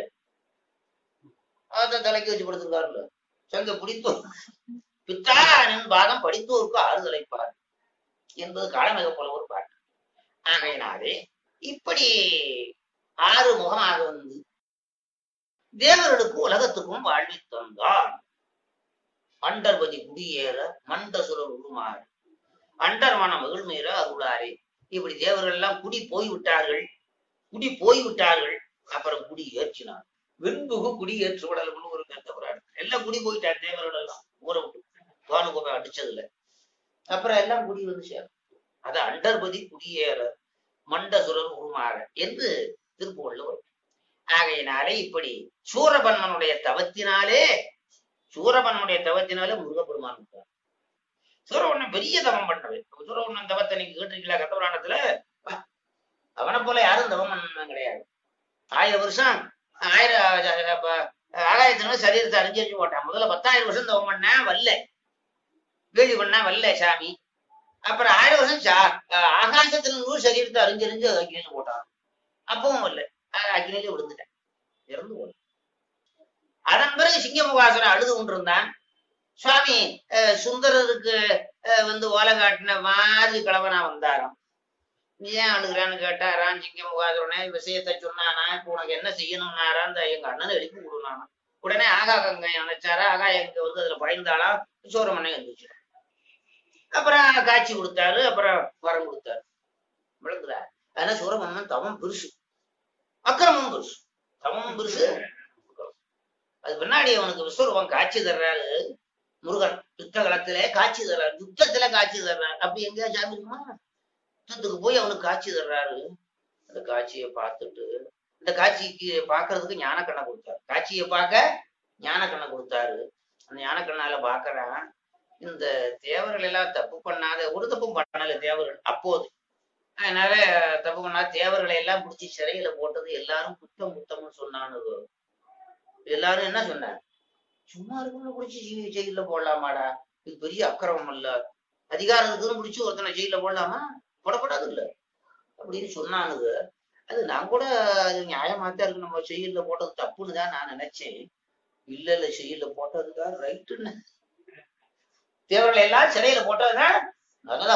அத தலைக்கு வச்சு கொடுத்துருக்காருல்ல சங்கை பிடித்தோர் பித்தானின் பாதம் படித்தோருக்கு ஆறுதலை பார் என்பது காலமிக போல ஒரு பாட்டு ஆகையினாலே இப்படி ஆறு முகமாக வந்து தேவர்களுக்கு உலகத்துக்கும் வாழ்வி தந்தார் அண்டர்பதி குடியேற மண்டசுரர் உருமாறு அண்டர் மன மகிழ்மீற அருளாரே இப்படி தேவர்கள் எல்லாம் குடி போய் விட்டார்கள் குடி போய் விட்டார்கள் அப்புறம் குடி ஏற்றினார் வெண்புகு குடி ஏற்று விடலும்னு ஒரு கருத்த புராணம் எல்லாம் குடி போயிட்டார் தேவர்கள் எல்லாம் ஊரை விட்டு துவானுகோபை அடிச்சதுல அப்புறம் எல்லாம் குடி வந்து சேரும் அது அண்டர்பதி குடியேற மண்டசுரர் உருமாற என்று திருப்புகள்ல வரும் ஆகையினாலே இப்படி சூரபன்மனுடைய தவத்தினாலே சூரபன்மனுடைய தவத்தினாலே முருகப்பெருமான் விட்டார் சூரவண்ணன் பெரிய தவம் பண்ணது சூரவண்ணன் தவத்தை நீங்க கேட்டிருக்கீங்களா கத்தபுராணத்துல அவனை போல யாரும் தவம் பண்ண கிடையாது ஆயிரம் வருஷம் ஆயிரம் ஆகாயத்தினால சரீரத்தை அறிஞ்சறிஞ்சு போட்டான் முதல்ல பத்தாயிரம் வருஷம் தவம் பண்ணேன் வரல கேள்வி பண்ணா வரல சாமி அப்புறம் ஆயிரம் வருஷம் சா- அஹ் ஆகாசத்துல நூறு சரீரத்தை அறிஞ்சறிஞ்சு அக்னியில போட்டான் அப்பவும் வரல அஹ் அக்னியில விழுந்துட்டேன் இறந்து போன அதன் பிறகு சிங்கமுகாசுரன் அழுது கொண்டிருந்தான் சுவாமி அஹ் சுந்தரருக்கு அஹ் வந்து ஓலை காட்டின மாதிரி கிழவனா வந்தாராம் நீ ஏன் அழுகுறான்னு கேட்டாராம் சிங்கமுகாசுரனே விஷயத்த சொன்னானா இப்ப உனக்கு என்ன செய்யணும்னாரா அந்த எங்க அண்ணனை எழுப்பி விடுனானா உடனே ஆகா கங்கை நினைச்சாரா ஆகா எங்க வந்து அதுல பயந்தாளா சோரமண்ணை வந்துச்சு அப்புறம் காட்சி கொடுத்தாரு அப்புறம் வரம் கொடுத்தாரு விளங்குதா அதனால சூரமன்னன் தவம் பெருசு அக்கிரமம் பெருசு தவமும் பெருசு அது பின்னாடி அவனுக்கு விஸ்வரூபம் காட்சி தர்றாரு முருகன் யுத்த களத்திலே காட்சி தர்றாரு யுத்தத்துல காட்சி தர்றாரு அப்படி எங்கேயா சாமி இருக்குமா யுத்தத்துக்கு போய் அவனுக்கு காட்சி தர்றாரு அந்த காட்சியை பார்த்துட்டு இந்த காட்சிக்கு பார்க்கிறதுக்கு ஞான கண்ணை கொடுத்தாரு காட்சியை பார்க்க ஞான கண்ணை கொடுத்தாரு அந்த ஞான கண்ணால பாக்குறான் இந்த தேவர்கள் எல்லாம் தப்பு பண்ணாத ஒரு தப்பும் பண்ணல தேவர்கள் அப்போது அதனால தப்பு பண்ணாத தேவர்களை எல்லாம் பிடிச்சி சிறையில போட்டது எல்லாரும் குத்தம் குத்தம்னு சொன்னானு எல்லாரும் என்ன சொன்னாங்க சும்மா இருக்கவங்க பிடிச்சி ஜெ- ஜெயில போடலாமாடா இது பெரிய அக்கிரமம் இல்ல அதிகாரத்துக்குன்னு பிடிச்சி ஒருத்தனை ஜெயில போடலாமா போடக்கூடாது இல்ல அப்படின்னு சொன்னானுங்க அது நான் கூட அது நியாயமாத்தான் இருக்கு நம்ம செய்யல போட்டது தப்புன்னு தான் நான் நினைச்சேன் இல்ல இல்ல செய்யல போட்டதுதான் ரைட்டுன்னு தேவர்களை எல்லாம் சிறையில போட்டதுதான் நல்லதா